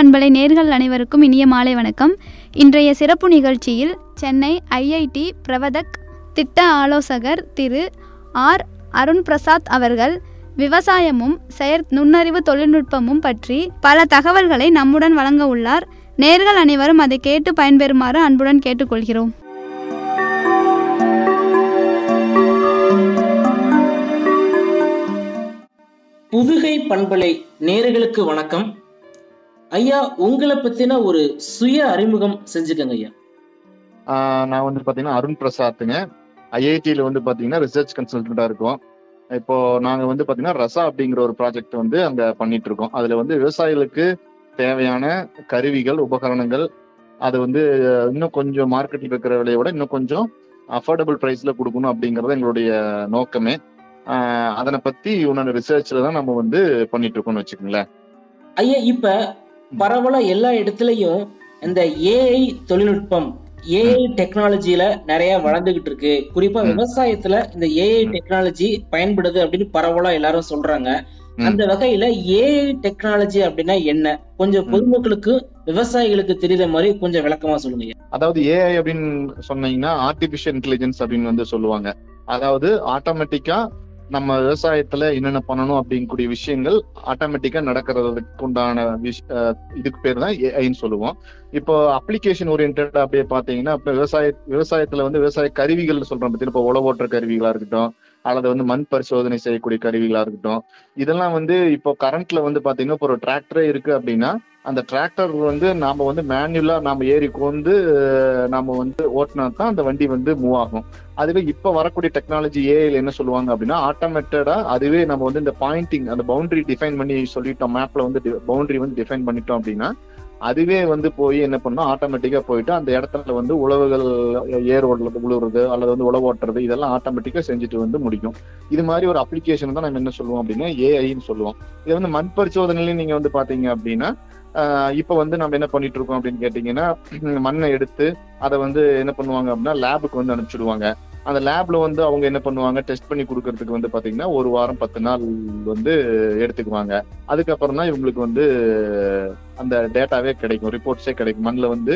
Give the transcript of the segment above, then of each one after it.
பண்பலை நேர்கள் அனைவருக்கும் இனிய மாலை வணக்கம் இன்றைய சிறப்பு நிகழ்ச்சியில் சென்னை ஐஐடி பிரவதக் திட்ட ஆலோசகர் திரு ஆர் அருண் பிரசாத் அவர்கள் விவசாயமும் செயற் நுண்ணறிவு தொழில்நுட்பமும் பற்றி பல தகவல்களை நம்முடன் வழங்க உள்ளார் நேர்கள் அனைவரும் அதை கேட்டு பயன்பெறுமாறு அன்புடன் கேட்டுக்கொள்கிறோம் புதுகை பண்பலை நேர்களுக்கு வணக்கம் ஐயா உங்களை பத்தின ஒரு சுய அறிமுகம் செஞ்சுக்கங்க ஐயா ஆஹ் நான் வந்து பாத்தீங்கன்னா அருண் பிரசாத்துங்க ஐஐடியில வந்து பாத்தீங்கன்னா ரிசர்ச் கன்சல்டண்டா இருக்கோம் இப்போ நாங்க வந்து பாத்தீங்கன்னா ரசா அப்படிங்கிற ஒரு ப்ராஜெக்ட் வந்து அங்க பண்ணிட்டு இருக்கோம் அதுல வந்து விவசாயிகளுக்கு தேவையான கருவிகள் உபகரணங்கள் அது வந்து அஹ், இன்னும் கொஞ்சம் மார்க்கெட்ல இருக்கிற விலையை விட இன்னும் கொஞ்சம் அஃபோர்டபுள் பிரைஸ்ல கொடுக்கணும் அப்படிங்கறது எங்களுடைய நோக்கமே ஆஹ் அதனை பத்தி உன்னோட ரிசர்ச்ல தான் நம்ம வந்து பண்ணிட்டு இருக்கோம்னு வச்சுக்கோங்களேன் ஐயா இப்ப பரவலா எல்லா இடத்துலயும் இந்த ஏஐ தொழில்நுட்பம் ஏஐ டெக்னாலஜில நிறைய வளர்ந்துகிட்டு இருக்கு குறிப்பா ம். விவசாயத்துல இந்த ஏஐ டெக்னாலஜி பயன்படுது அப்படின்னு பரவலா எல்லாரும் சொல்றாங்க ம். அந்த வகையில ஏஐ டெக்னாலஜி அப்படின்னா என்ன கொஞ்சம் ம். பொதுமக்களுக்கு விவசாயிகளுக்கு தெரியுற மாதிரி கொஞ்சம் விளக்கமா சொல்லுங்க ஐயா. அதாவது ஏஐ அப்படின்னு சொன்னீங்கன்னா ஆர்டிபிஷியல் இன்டெலிஜென்ஸ் அப்படின்னு வந்து சொல்லுவாங்க அதாவது ஆட்டோமேட்டிக்கா நம்ம விவசாயத்துல என்னென்ன பண்ணணும் அப்படிங்கக்கூடிய விஷயங்கள் ஆட்டோமேட்டிக்கா நடக்கிறதுக்கு உண்டான விஷ- அஹ் இதுக்கு பேர் தான் ஏஐன்னு சொல்லுவோம் இப்போ அப்ளிகேஷன் ஓரியன்டா அப்படியே பாத்தீங்கன்னா இப்ப விவசாய விவசாயத்துல வந்து விவசாய கருவிகள் சொல்றோம் பார்த்தீங்கன்னா இப்போ உழவோட்டுற கருவிகளா இருக்கட்டும் அல்லது வந்து மண் பரிசோதனை செய்யக்கூடிய கருவிகளா இருக்கட்டும் இதெல்லாம் வந்து இப்போ கரண்ட்ல வந்து பாத்தீங்கன்னா இப்போ ஒரு டிராக்டரே இருக்கு அப்படின்னா அந்த டிராக்டர் வந்து நாம வந்து மேனுவலா நாம ஏறி கொண்டு அஹ், நாம வந்து ஓட்டினா தான் அந்த வண்டி வந்து மூவ் ஆகும் அதுவே இப்ப வரக்கூடிய டெக்னாலஜி ஏஐல என்ன சொல்லுவாங்க அப்படின்னா ஆட்டோமேட்டடா அதுவே நம்ம வந்து இந்த பாயிண்டிங் அந்த பவுண்டரி டிஃபைன் பண்ணி சொல்லிட்டோம் மேப்ல வந்து பவுண்டரி வந்து டிஃபைன் பண்ணிட்டோம் அப்படின்னா அதுவே வந்து போய் என்ன பண்ணும் ஆட்டோமேட்டிக்கா போயிட்டு அந்த இடத்துல வந்து உழவுகள் ஏர் ஓடுறது உழுவுறது அல்லது வந்து உழவு ஓட்டுறது இதெல்லாம் ஆட்டோமேட்டிக்கா செஞ்சுட்டு வந்து முடிக்கும் இது மாதிரி ஒரு அப்ளிகேஷன் தான் நம்ம என்ன சொல்லுவோம் அப்படின்னா ஏஐன்னு சொல்லுவோம் இது வந்து மண் பரிசோதனையில நீங்க வந்து பாத்தீங்க அப்படின்னா ஆஹ் இப்ப வந்து நம்ம என்ன பண்ணிட்டு இருக்கோம் அப்படின்னு கேட்டீங்கன்னா மண்ணை எடுத்து அதை வந்து என்ன பண்ணுவாங்க அப்படின்னா லேபுக்கு வந்து அனுப்பிச்சிடுவாங்க அந்த லேப்ல வந்து அவங்க என்ன பண்ணுவாங்க டெஸ்ட் பண்ணி கொடுக்கறதுக்கு வந்து பாத்தீங்கன்னா ஒரு வாரம் பத்து நாள் வந்து எடுத்துக்குவாங்க அதுக்கப்புறம் தான் இவங்களுக்கு வந்து அந்த டேட்டாவே கிடைக்கும் ரிப்போர்ட்ஸே கிடைக்கும் மண்ணில் வந்து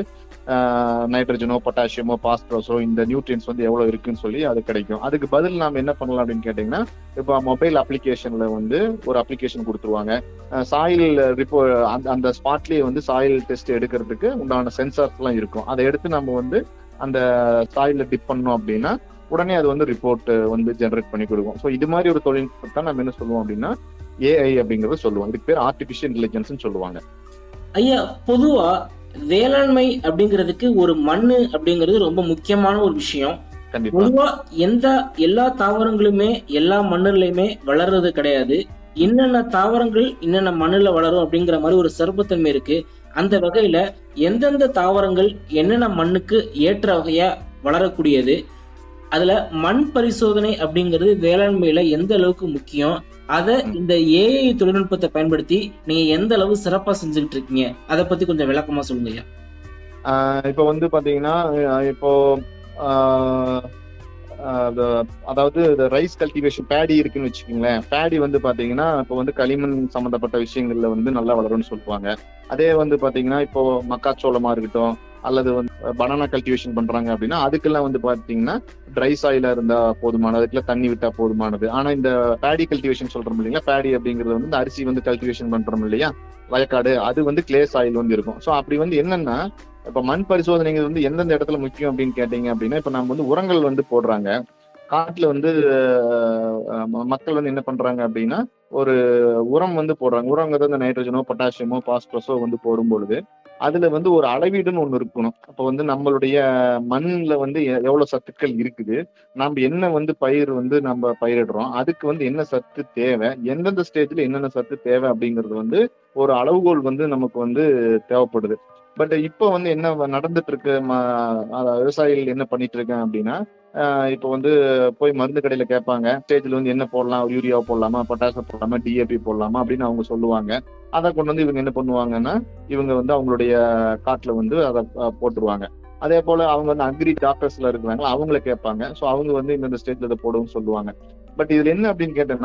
நைட்ரஜனோ பொட்டாசியமோ பாஸ்பரஸோ இந்த நியூட்ரியன்ஸ் வந்து எவ்வளவு இருக்குன்னு சொல்லி அது கிடைக்கும் அதுக்கு பதில் நாம என்ன பண்ணலாம் அப்படின்னு கேட்டீங்கன்னா இப்போ மொபைல் அப்ளிகேஷன்ல வந்து ஒரு அப்ளிகேஷன் கொடுத்துருவாங்க சாயில் ரிப்போ அந்த அந்த ஸ்பாட்லயே வந்து சாயில் டெஸ்ட் எடுக்கிறதுக்கு உண்டான சென்சார்ஸ் எல்லாம் இருக்கும் அதை எடுத்து நம்ம வந்து அந்த சாயில டிப் பண்ணோம் அப்படின்னா உடனே அது வந்து ரிப்போர்ட் வந்து ஜெனரேட் பண்ணி கொடுக்கும் ஸோ இது மாதிரி ஒரு தொழில்நுட்பத்தை நம்ம என்ன சொல்லுவோம் அப்படின்னா ஏஐ அப்படிங்கறத சொல்லுவோம் இதுக்கு பேர் ஆர்டிபிஷியல் இன்டெலிஜென்ஸ் சொல்லுவாங்க ஐயா பொதுவா வேளாண்மை அப்படிங்கிறதுக்கு ஒரு மண்ணு அப்படிங்கிறது ரொம்ப முக்கியமான ஒரு விஷயம் கண்டிப்பா பொதுவா எந்த எல்லா தாவரங்களுமே எல்லா மண்ணுலயுமே வளர்றது கிடையாது என்னென்ன தாவரங்கள் என்னென்ன மண்ணுல வளரும் அப்படிங்கிற மாதிரி ஒரு சிறப்புத்தன்மை இருக்கு அந்த வகையில எந்தெந்த தாவரங்கள் என்னென்ன மண்ணுக்கு ஏற்ற வகையா வளரக்கூடியது அதுல மண் பரிசோதனை அப்படிங்கிறது வேளாண்மையில எந்த அளவுக்கு முக்கியம் அத இந்த ஏஐ தொழில்நுட்பத்தை பயன்படுத்தி நீங்க எந்த அளவு சிறப்பா செஞ்சுக்கிட்டு இருக்கீங்க அதை பத்தி கொஞ்சம் விளக்கமா சொல்லுங்க ஐயா ஆஹ் இப்போ வந்து பாத்தீங்கன்னா அஹ் இப்போ ஆஹ் ஆஹ் அது- அதாவது ரைஸ் கல்டிவேஷன் பேடி இருக்குன்னு வச்சுக்கோங்களேன் பேடி வந்து பாத்தீங்கன்னா இப்போ வந்து களிமண் சம்பந்தப்பட்ட விஷயங்கள்ல வந்து நல்லா வளரும்னு சொல்லுவாங்க அதே வந்து பாத்தீங்கன்னா இப்போ மக்காச்சோளமா இருக்கட்டும் அல்லது வந்து பனானா கல்டிவேஷன் பண்றாங்க அப்படின்னா அதுக்கெல்லாம் வந்து பாத்தீங்கன்னா ட்ரை சாயிலா இருந்தா போதுமானது அதுக்கெல்லாம் தண்ணி விட்டா போதுமானது ஆனா இந்த பேடி கல்டிவேஷன் சொல்றோம் இல்லைங்களா பேடி அப்படிங்கிறது வந்து இந்த அரிசி வந்து கல்டிவேஷன் பண்றோம் இல்லையா வயக்காடு அது வந்து கிளே சாயில் வந்து இருக்கும் ஸோ அப்படி வந்து என்னன்னா இப்ப மண் பரிசோதனைங்கிறது வந்து எந்தெந்த இடத்துல முக்கியம் அப்படின்னு கேட்டீங்க அப்படின்னா இப்ப நம்ம வந்து உரங்கள் வந்து போடுறாங்க காட்டுல வந்து அஹ், ம- மக்கள் வந்து என்ன பண்றாங்க அப்படின்னா ஒரு உரம் வந்து போடுறாங்க உரங்கிறது இந்த நைட்ரஜனோ பொட்டாசியமோ பாஸ்பரஸோ வந்து போடும் பொழுது அதுல வந்து ஒரு அளவீடுன்னு ஒண்ணு இருக்கணும் அப்ப வந்து நம்மளுடைய மண்ணுல வந்து எ- எவ்வளவு சத்துக்கள் இருக்குது நம்ம என்ன வந்து பயிர் வந்து நம்ம பயிரிடுறோம் அதுக்கு வந்து என்ன சத்து தேவை எந்தெந்த ஸ்டேஜ்ல என்னென்ன சத்து தேவை அப்படிங்கிறது வந்து ஒரு அளவுகோல் வந்து நமக்கு வந்து தேவைப்படுது பட் இப்போ வந்து என்ன நடந்துட்டு இருக்கு ம- அஹ் விவசாயிகள் என்ன பண்ணிட்டு இருக்காங்க அப்படின்னா ஆஹ் இப்போ வந்து போய் மருந்து கடையில கேட்பாங்க ஸ்டேஜ்ல வந்து என்ன போடலாம் யூரியா போடலாமா பொட்டாசியம் போடலாமா டிஏபி போடலாமா அப்படின்னு அவங்க சொல்லுவாங்க அதை கொண்டு வந்து இவங்க என்ன பண்ணுவாங்கன்னா இவங்க வந்து அவங்களுடைய காட்டுல வந்து அதை அஹ், போட்டுருவாங்க அதே போல அவங்க வந்து அக்ரி டாக்டர்ஸ்ல இருக்கிறாங்களா அவங்கள கேட்பாங்க ஸோ அவங்க வந்து இந்தந்த ஸ்டேஜ்ல இதை போடுவோம்னு சொல்லுவாங்க பட் இதுல என்ன அப்படின்னு கேட்டேன்னா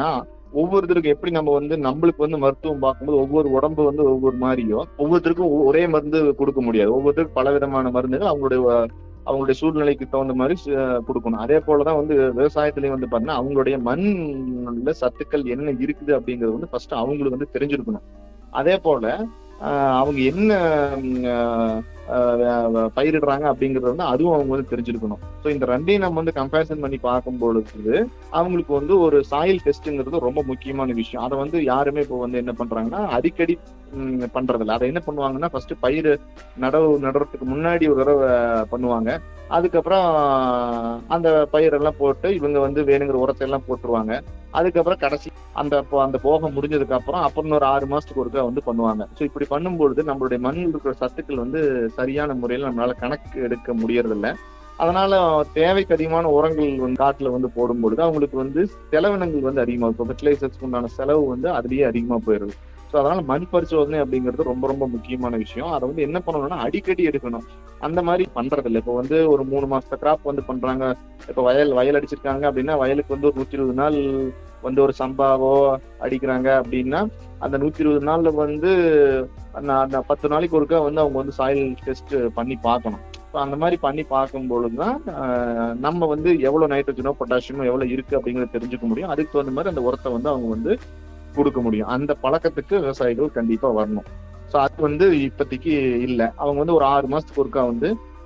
ஒவ்வொருத்தருக்கும் எப்படி நம்ம வந்து நம்மளுக்கு வந்து மருத்துவம் பார்க்கும்போது ஒவ்வொரு உடம்பு வந்து ஒவ்வொரு மாதிரியோ ஒவ்வொருத்தருக்கும் ஒ- ஒரே மருந்து கொடுக்க முடியாது ஒவ்வொருத்தருக்கும் பல விதமான மருந்துகள் அவங்களுடைய அஹ், அவங்களுடைய சூழ்நிலைக்கு தகுந்த மாதிரி அஹ், கொடுக்கணும் அதே போலதான் வந்து விவசாயத்திலயும் வந்து பாத்தீங்கன்னா அவங்களுடைய மண்ணுல சத்துக்கள் என்ன இருக்குது அப்படிங்கிறது வந்து ஃபர்ஸ்ட் அவங்களுக்கு வந்து தெரிஞ்சிருக்கணும் அதே போல ஆஹ் அவங்க என்ன ம், ஆஹ் ஆஹ் பயிரிடுறாங்க அப்படிங்கறது வந்து அதுவும் அவங்க வந்து தெரிஞ்சிருக்கணும் ஸோ இந்த ரெண்டையும் நம்ம வந்து கம்பேரிசன் பண்ணி பார்க்கும் பொழுது அவங்களுக்கு வந்து ஒரு சாயில் டெஸ்ட்ங்கிறது ரொம்ப முக்கியமான விஷயம் அதை வந்து யாருமே இப்போ வந்து என்ன பண்றாங்கன்னா அடிக்கடி ம், பண்றதில்ல அதை என்ன பண்ணுவாங்கன்னா ஃபர்ஸ்ட் பயிர் நடவு நடுறதுக்கு முன்னாடி ஒரு தடவை பண்ணுவாங்க அதுக்கப்புறம் அந்த பயிரெல்லாம் போட்டு இவங்க வந்து வேணுங்கிற உரத்தை எல்லாம் போட்டுருவாங்க அதுக்கப்புறம் கடைசி அந்த போ- அந்த போகம் முடிஞ்சதுக்கு அப்புறம் அப்புறம் ஒரு ஆறு மாசத்துக்கு ஒருக்கா வந்து பண்ணுவாங்க ஸோ இப்படி பண்ணும்பொழுது நம்மளுடைய மண்ணில் இருக்கிற சத்துக்கள் வந்து சரியான முறையில் நம்மளால கணக்கு எடுக்க முடியறதில்ல அதனால தேவைக்கு அதிகமான உரங்கள் வந்து காட்டுல வந்து போடும்பொழுது அவங்களுக்கு வந்து செலவினங்கள் வந்து அதிகமாக இருக்கும் ஃபெர்டிலைசர்ஸ்க்கு உண்டான செலவு வந்து அதுலயே அதிகமா போயிருது ஸோ அதனால மண் பரிசோதனை அப்படிங்கிறது ரொம்ப ரொம்ப முக்கியமான விஷயம் அதை வந்து என்ன பண்ணணும்னா அடிக்கடி எடுக்கணும் அந்த மாதிரி பண்றது இல்லை இப்போ வந்து ஒரு மூணு மாசத்த கிராப் வந்து பண்றாங்க இப்போ வயல் வயல் அடிச்சிருக்காங்க அப்படின்னா வயலுக்கு வந்து ஒரு நூத்தி இருபது நாள் வந்து ஒரு சம்பாவோ அடிக்கிறாங்க அப்படின்னா அந்த நூத்தி இருபது நாள்ல வந்து அந்த அந்த பத்து நாளைக்கு ஒருக்கா வந்து அவங்க வந்து சாயில் டெஸ்ட் பண்ணி பார்க்கணும் ஸோ அந்த மாதிரி பண்ணி பார்க்கும் பொழுதுதான் ஆஹ், நம்ம வந்து எவ்வளவு நைட்ரஜனோ பொட்டாசியமோ எவ்வளவு இருக்கு அப்படிங்கறத தெரிஞ்சுக்க முடியும் அதுக்கு தகுந்த மாதிரி அந்த உரத்தை வந்து அவங்க வந்து கொடுக்க முடியும் அந்த பழக்கத்துக்கு விவசாயிகள் கண்டிப்பா வரணும் ஸோ அது வந்து இப்போதைக்கு இல்லை அவங்க வந்து ஒரு ஆறு மாசத்துக்கு ஒருக்கா வந்து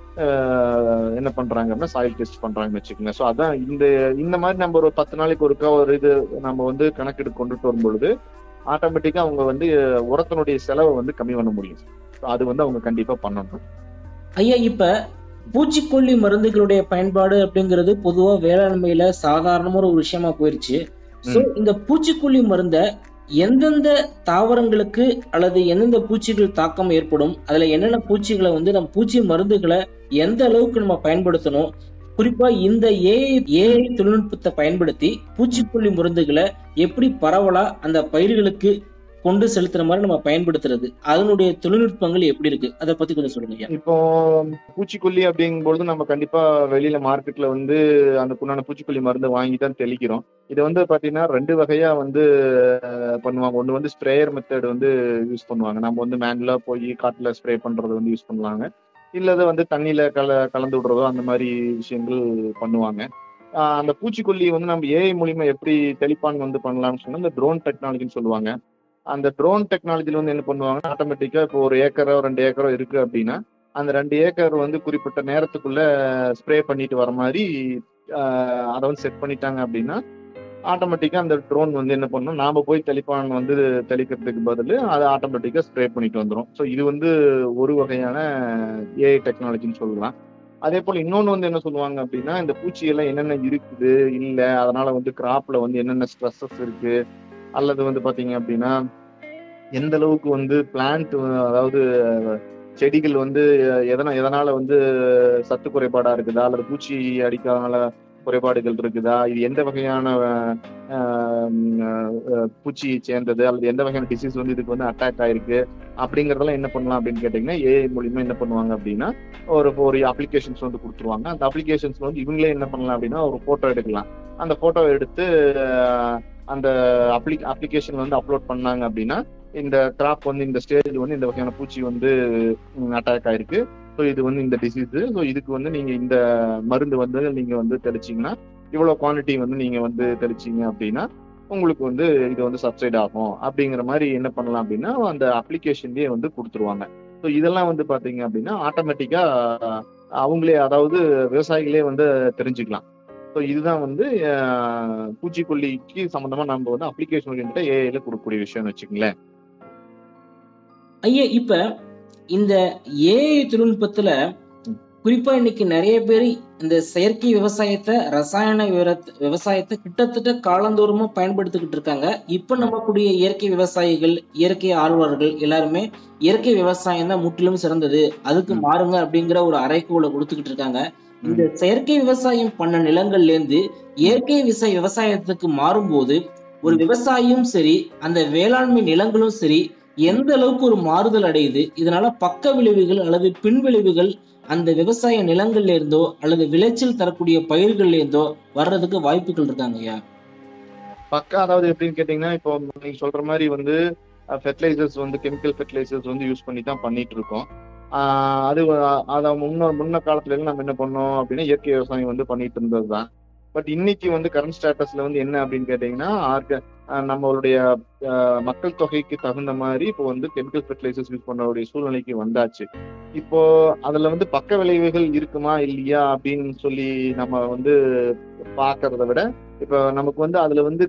ஆஹ், என்ன பண்றாங்க அப்படின்னா சாயில் டெஸ்ட் பண்றாங்கன்னு வச்சுக்கோங்க ஸோ அதான் இந்த இந்த மாதிரி நம்ம ஒரு பத்து நாளைக்கு ஒருக்கா ஒரு இது நம்ம வந்து கணக்கெடுத்து கொண்டுட்டு வரும் பொழுது ஆட்டோமேட்டிக்கா அவங்க வந்து உரத்தினுடைய செலவை வந்து கம்மி பண்ண முடியும் So அது வந்து அவங்க கண்டிப்பா பண்ணணும் ஐயா இப்ப பூச்சிக்கொல்லி மருந்துகளுடைய பயன்பாடு அப்படிங்கிறது பொதுவா வேளாண்மையில சாதாரணமான ஒரு விஷயமா போயிருச்சு சோ இந்த பூச்சிக்கொல்லி மருந்த எந்தெந்த தாவரங்களுக்கு அல்லது எந்தெந்த பூச்சிகள் தாக்கம் ஏற்படும் அதுல என்னென்ன பூச்சிகளை வந்து நம்ம பூச்சி மருந்துகளை எந்த அளவுக்கு நம்ம பயன்படுத்தணும் குறிப்பா இந்த ஏஐ ஏஐ தொழில்நுட்பத்தை பயன்படுத்தி பூச்சிக்கொல்லி மருந்துகளை எப்படி பரவலா அந்த பயிர்களுக்கு கொண்டு செலுத்துற மாதிரி நம்ம பயன்படுத்துறது அதனுடைய தொழில்நுட்பங்கள் எப்படி இருக்கு அதை பத்தி கொஞ்சம் சொல்லுங்க ஐயா இப்போ பூச்சிக்கொல்லி அப்படிங்கும்பொழுது நம்ம கண்டிப்பா வெளியில மார்க்கெட்ல வந்து அந்த உண்டான பூச்சிக்கொல்லி மருந்து வாங்கி தான் தெளிக்கிறோம் இது வந்து பாத்தீங்கன்னா ரெண்டு வகையா வந்து அஹ், பண்ணுவாங்க ஒண்ணு வந்து ஸ்ப்ரேயர் மெத்தட் வந்து யூஸ் பண்ணுவாங்க நம்ம வந்து மேனுவலா போய் காட்டுல ஸ்ப்ரே பண்றது வந்து யூஸ் பண்ணுவாங்க இல்லது வந்து தண்ணியில கல கலந்து விடுறதோ அந்த மாதிரி விஷயங்கள் பண்ணுவாங்க ஆஹ் அந்த பூச்சிக்கொல்லி வந்து நம்ம ஏஐ மூலியமா எப்படி தெளிப்பான் வந்து பண்ணலாம்னு சொன்னா இந்த ட்ரோன் டெக்னாலஜின்னு சொல்லுவாங்க அந்த ட்ரோன் டெக்னாலஜில வந்து என்ன பண்ணுவாங்கன்னா ஆட்டோமேட்டிக்கா இப்போ ஒரு ஏக்கரோ ரெண்டு ஏக்கரோ இருக்கு அப்படின்னா அந்த ரெண்டு ஏக்கர் வந்து குறிப்பிட்ட நேரத்துக்குள்ள ஸ்ப்ரே பண்ணிட்டு வர மாதிரி ஆஹ் அதை வந்து செட் பண்ணிட்டாங்க அப்படின்னா ஆட்டோமேட்டிக்கா அந்த ட்ரோன் வந்து என்ன பண்ணும் நாம போய் தெளிப்பான் வந்து தெளிக்கிறதுக்கு பதில் அதை ஆட்டோமேட்டிக்கா ஸ்ப்ரே பண்ணிட்டு வந்துடும் ஸோ இது வந்து ஒரு வகையான ஏஐ டெக்னாலஜின்னு சொல்லலாம் அதே போல இன்னொன்னு வந்து என்ன சொல்லுவாங்க அப்படின்னா இந்த பூச்சி எல்லாம் என்னென்ன இருக்குது இல்ல அதனால வந்து கிராப்ல வந்து என்னென்ன ஸ்ட்ரெஸ்ஸஸ் இருக்கு அல்லது வந்து பாத்தீங்க அப்படின்னா எந்த அளவுக்கு வந்து பிளான்ட் அதாவது செடிகள் வந்து எதனா எதனால வந்து சத்து குறைபாடா இருக்குதா அல்லது பூச்சி அடிக்காதனால குறைபாடுகள் இருக்குதா இது எந்த வகையான ஆஹ், ஆஹ், பூச்சியை சேர்ந்தது அல்லது எந்த வகையான டிசீஸ் வந்து இதுக்கு வந்து அட்டாக் ஆயிருக்கு அப்படிங்கறதெல்லாம் என்ன பண்ணலாம் அப்படின்னு கேட்டீங்கன்னா ஏஐ மூலியமா என்ன பண்ணுவாங்க அப்படின்னா ஒரு ஒரு அப்ளிகேஷன்ஸ் வந்து கொடுத்துருவாங்க அந்த அப்ளிகேஷன்ஸ் வந்து இவங்களே என்ன பண்ணலாம் அப்படின்னா ஒரு போட்டோ எடுக்கலாம் அந்த போட்டோ எடுத்து ஆஹ், அந்த அப்ளி அப்ளிகேஷன் வந்து அப்லோட் பண்ணாங்க அப்படின்னா இந்த கிராப் வந்து இந்த ஸ்டேஜ் வந்து இந்த வகையான பூச்சி வந்து அட்டாக் ஆயிருக்கு ஸோ இது வந்து இந்த டிசீஸ் ஸோ இதுக்கு வந்து நீங்க இந்த மருந்து வந்து நீங்க வந்து தெளிச்சீங்கன்னா இவ்வளவு குவான்டிட்டி வந்து நீங்க வந்து தெளிச்சீங்க அப்படின்னா உங்களுக்கு வந்து இது வந்து சப்சைட் ஆகும் அப்படிங்கிற மாதிரி என்ன பண்ணலாம் அப்படின்னா அந்த அப்ளிகேஷன்லயே வந்து கொடுத்துருவாங்க ஸோ இதெல்லாம் வந்து பாத்தீங்க அப்படின்னா ஆட்டோமேட்டிக்கா அவங்களே அதாவது விவசாயிகளே வந்து தெரிஞ்சுக்கலாம் ஸோ இதுதான் வந்து அஹ், பூச்சிக்கொல்லிக்கு சம்பந்தமா நம்ம வந்து அப்ளிகேஷன் ஓரியன்டா ஏஐல கொடுக்கக்கூடிய விஷயம்னு வச்சுக்கோங்களேன் ஐயா இப்ப இந்த ஏஐ தொழில்நுட்பத்துல ம். குறிப்பா இன்னைக்கு நிறைய பேர் இந்த செயற்கை விவசாயத்தை ரசாயன விவர- விவசாயத்தை கிட்டத்தட்ட காலந்தோறுமா பயன்படுத்திக்கிட்டு இருக்காங்க இப்ப நம்மக்கூடிய இயற்கை விவசாயிகள் இயற்கை ஆர்வலர்கள் எல்லாருமே இயற்கை விவசாயம் தான் முற்றிலும் சிறந்தது அதுக்கு ம். மாறுங்க அப்படிங்கிற ஒரு அறைகூலை கொடுத்துக்கிட்டு இருக்காங்க இந்த செயற்கை விவசாயம் பண்ண நிலங்கள்ல இருந்து இயற்கை விவசாய விவசாயத்துக்கு மாறும்போது ஒரு ம். விவசாயியும் சரி அந்த வேளாண்மை நிலங்களும் சரி எந்த அளவுக்கு ஒரு மாறுதல் அடையுது இதனால பக்க விளைவுகள் அல்லது பின் விளைவுகள் அந்த விவசாய நிலங்கள்ல இருந்தோ அல்லது விளைச்சல் தரக்கூடிய பயிர்கள்ல இருந்தோ வர்றதுக்கு வாய்ப்புகள் இருக்காங்க ஐயா பக்கா அதாவது எப்படின்னு கேட்டீங்கன்னா இப்போ நீங்க சொல்ற மாதிரி வந்து ஃபெர்டிலைசர்ஸ் வந்து கெமிக்கல் ஃபெர்டிலைசர்ஸ் வந்து யூஸ் பண்ணி தான் பண்ணிட்டு இருக்கோம் ஆஹ் அது வ- அத முன்ன முன்ன காலத்துல எல்லாம் நம்ம என்ன பண்ணோம் அப்படின்னா இயற்கை விவசாயம் வந்து பண்ணிட்டு இருந்தது தான் பட் இன்னைக்கு வந்து கரண்ட் ஸ்டேட்டஸ்ல வந்து என்ன அப்படின்னு கேட்டீங்கன்னா ஆர்க ஆஹ் நம்மளுடைய ஆஹ் மக்கள் தொகைக்கு தகுந்த மாதிரி இப்போ வந்து கெமிக்கல் ஃபெர்டிலைசர்ஸ் யூஸ் பண்ணக்கூடிய சூழ்நிலைக்கு வந்தாச்சு இப்போ அதுல வந்து பக்க விளைவுகள் இருக்குமா இல்லையா அப்படின்னு சொல்லி நம்ம வந்து பாக்குறத விட இப்ப நமக்கு வந்து அதுல வந்து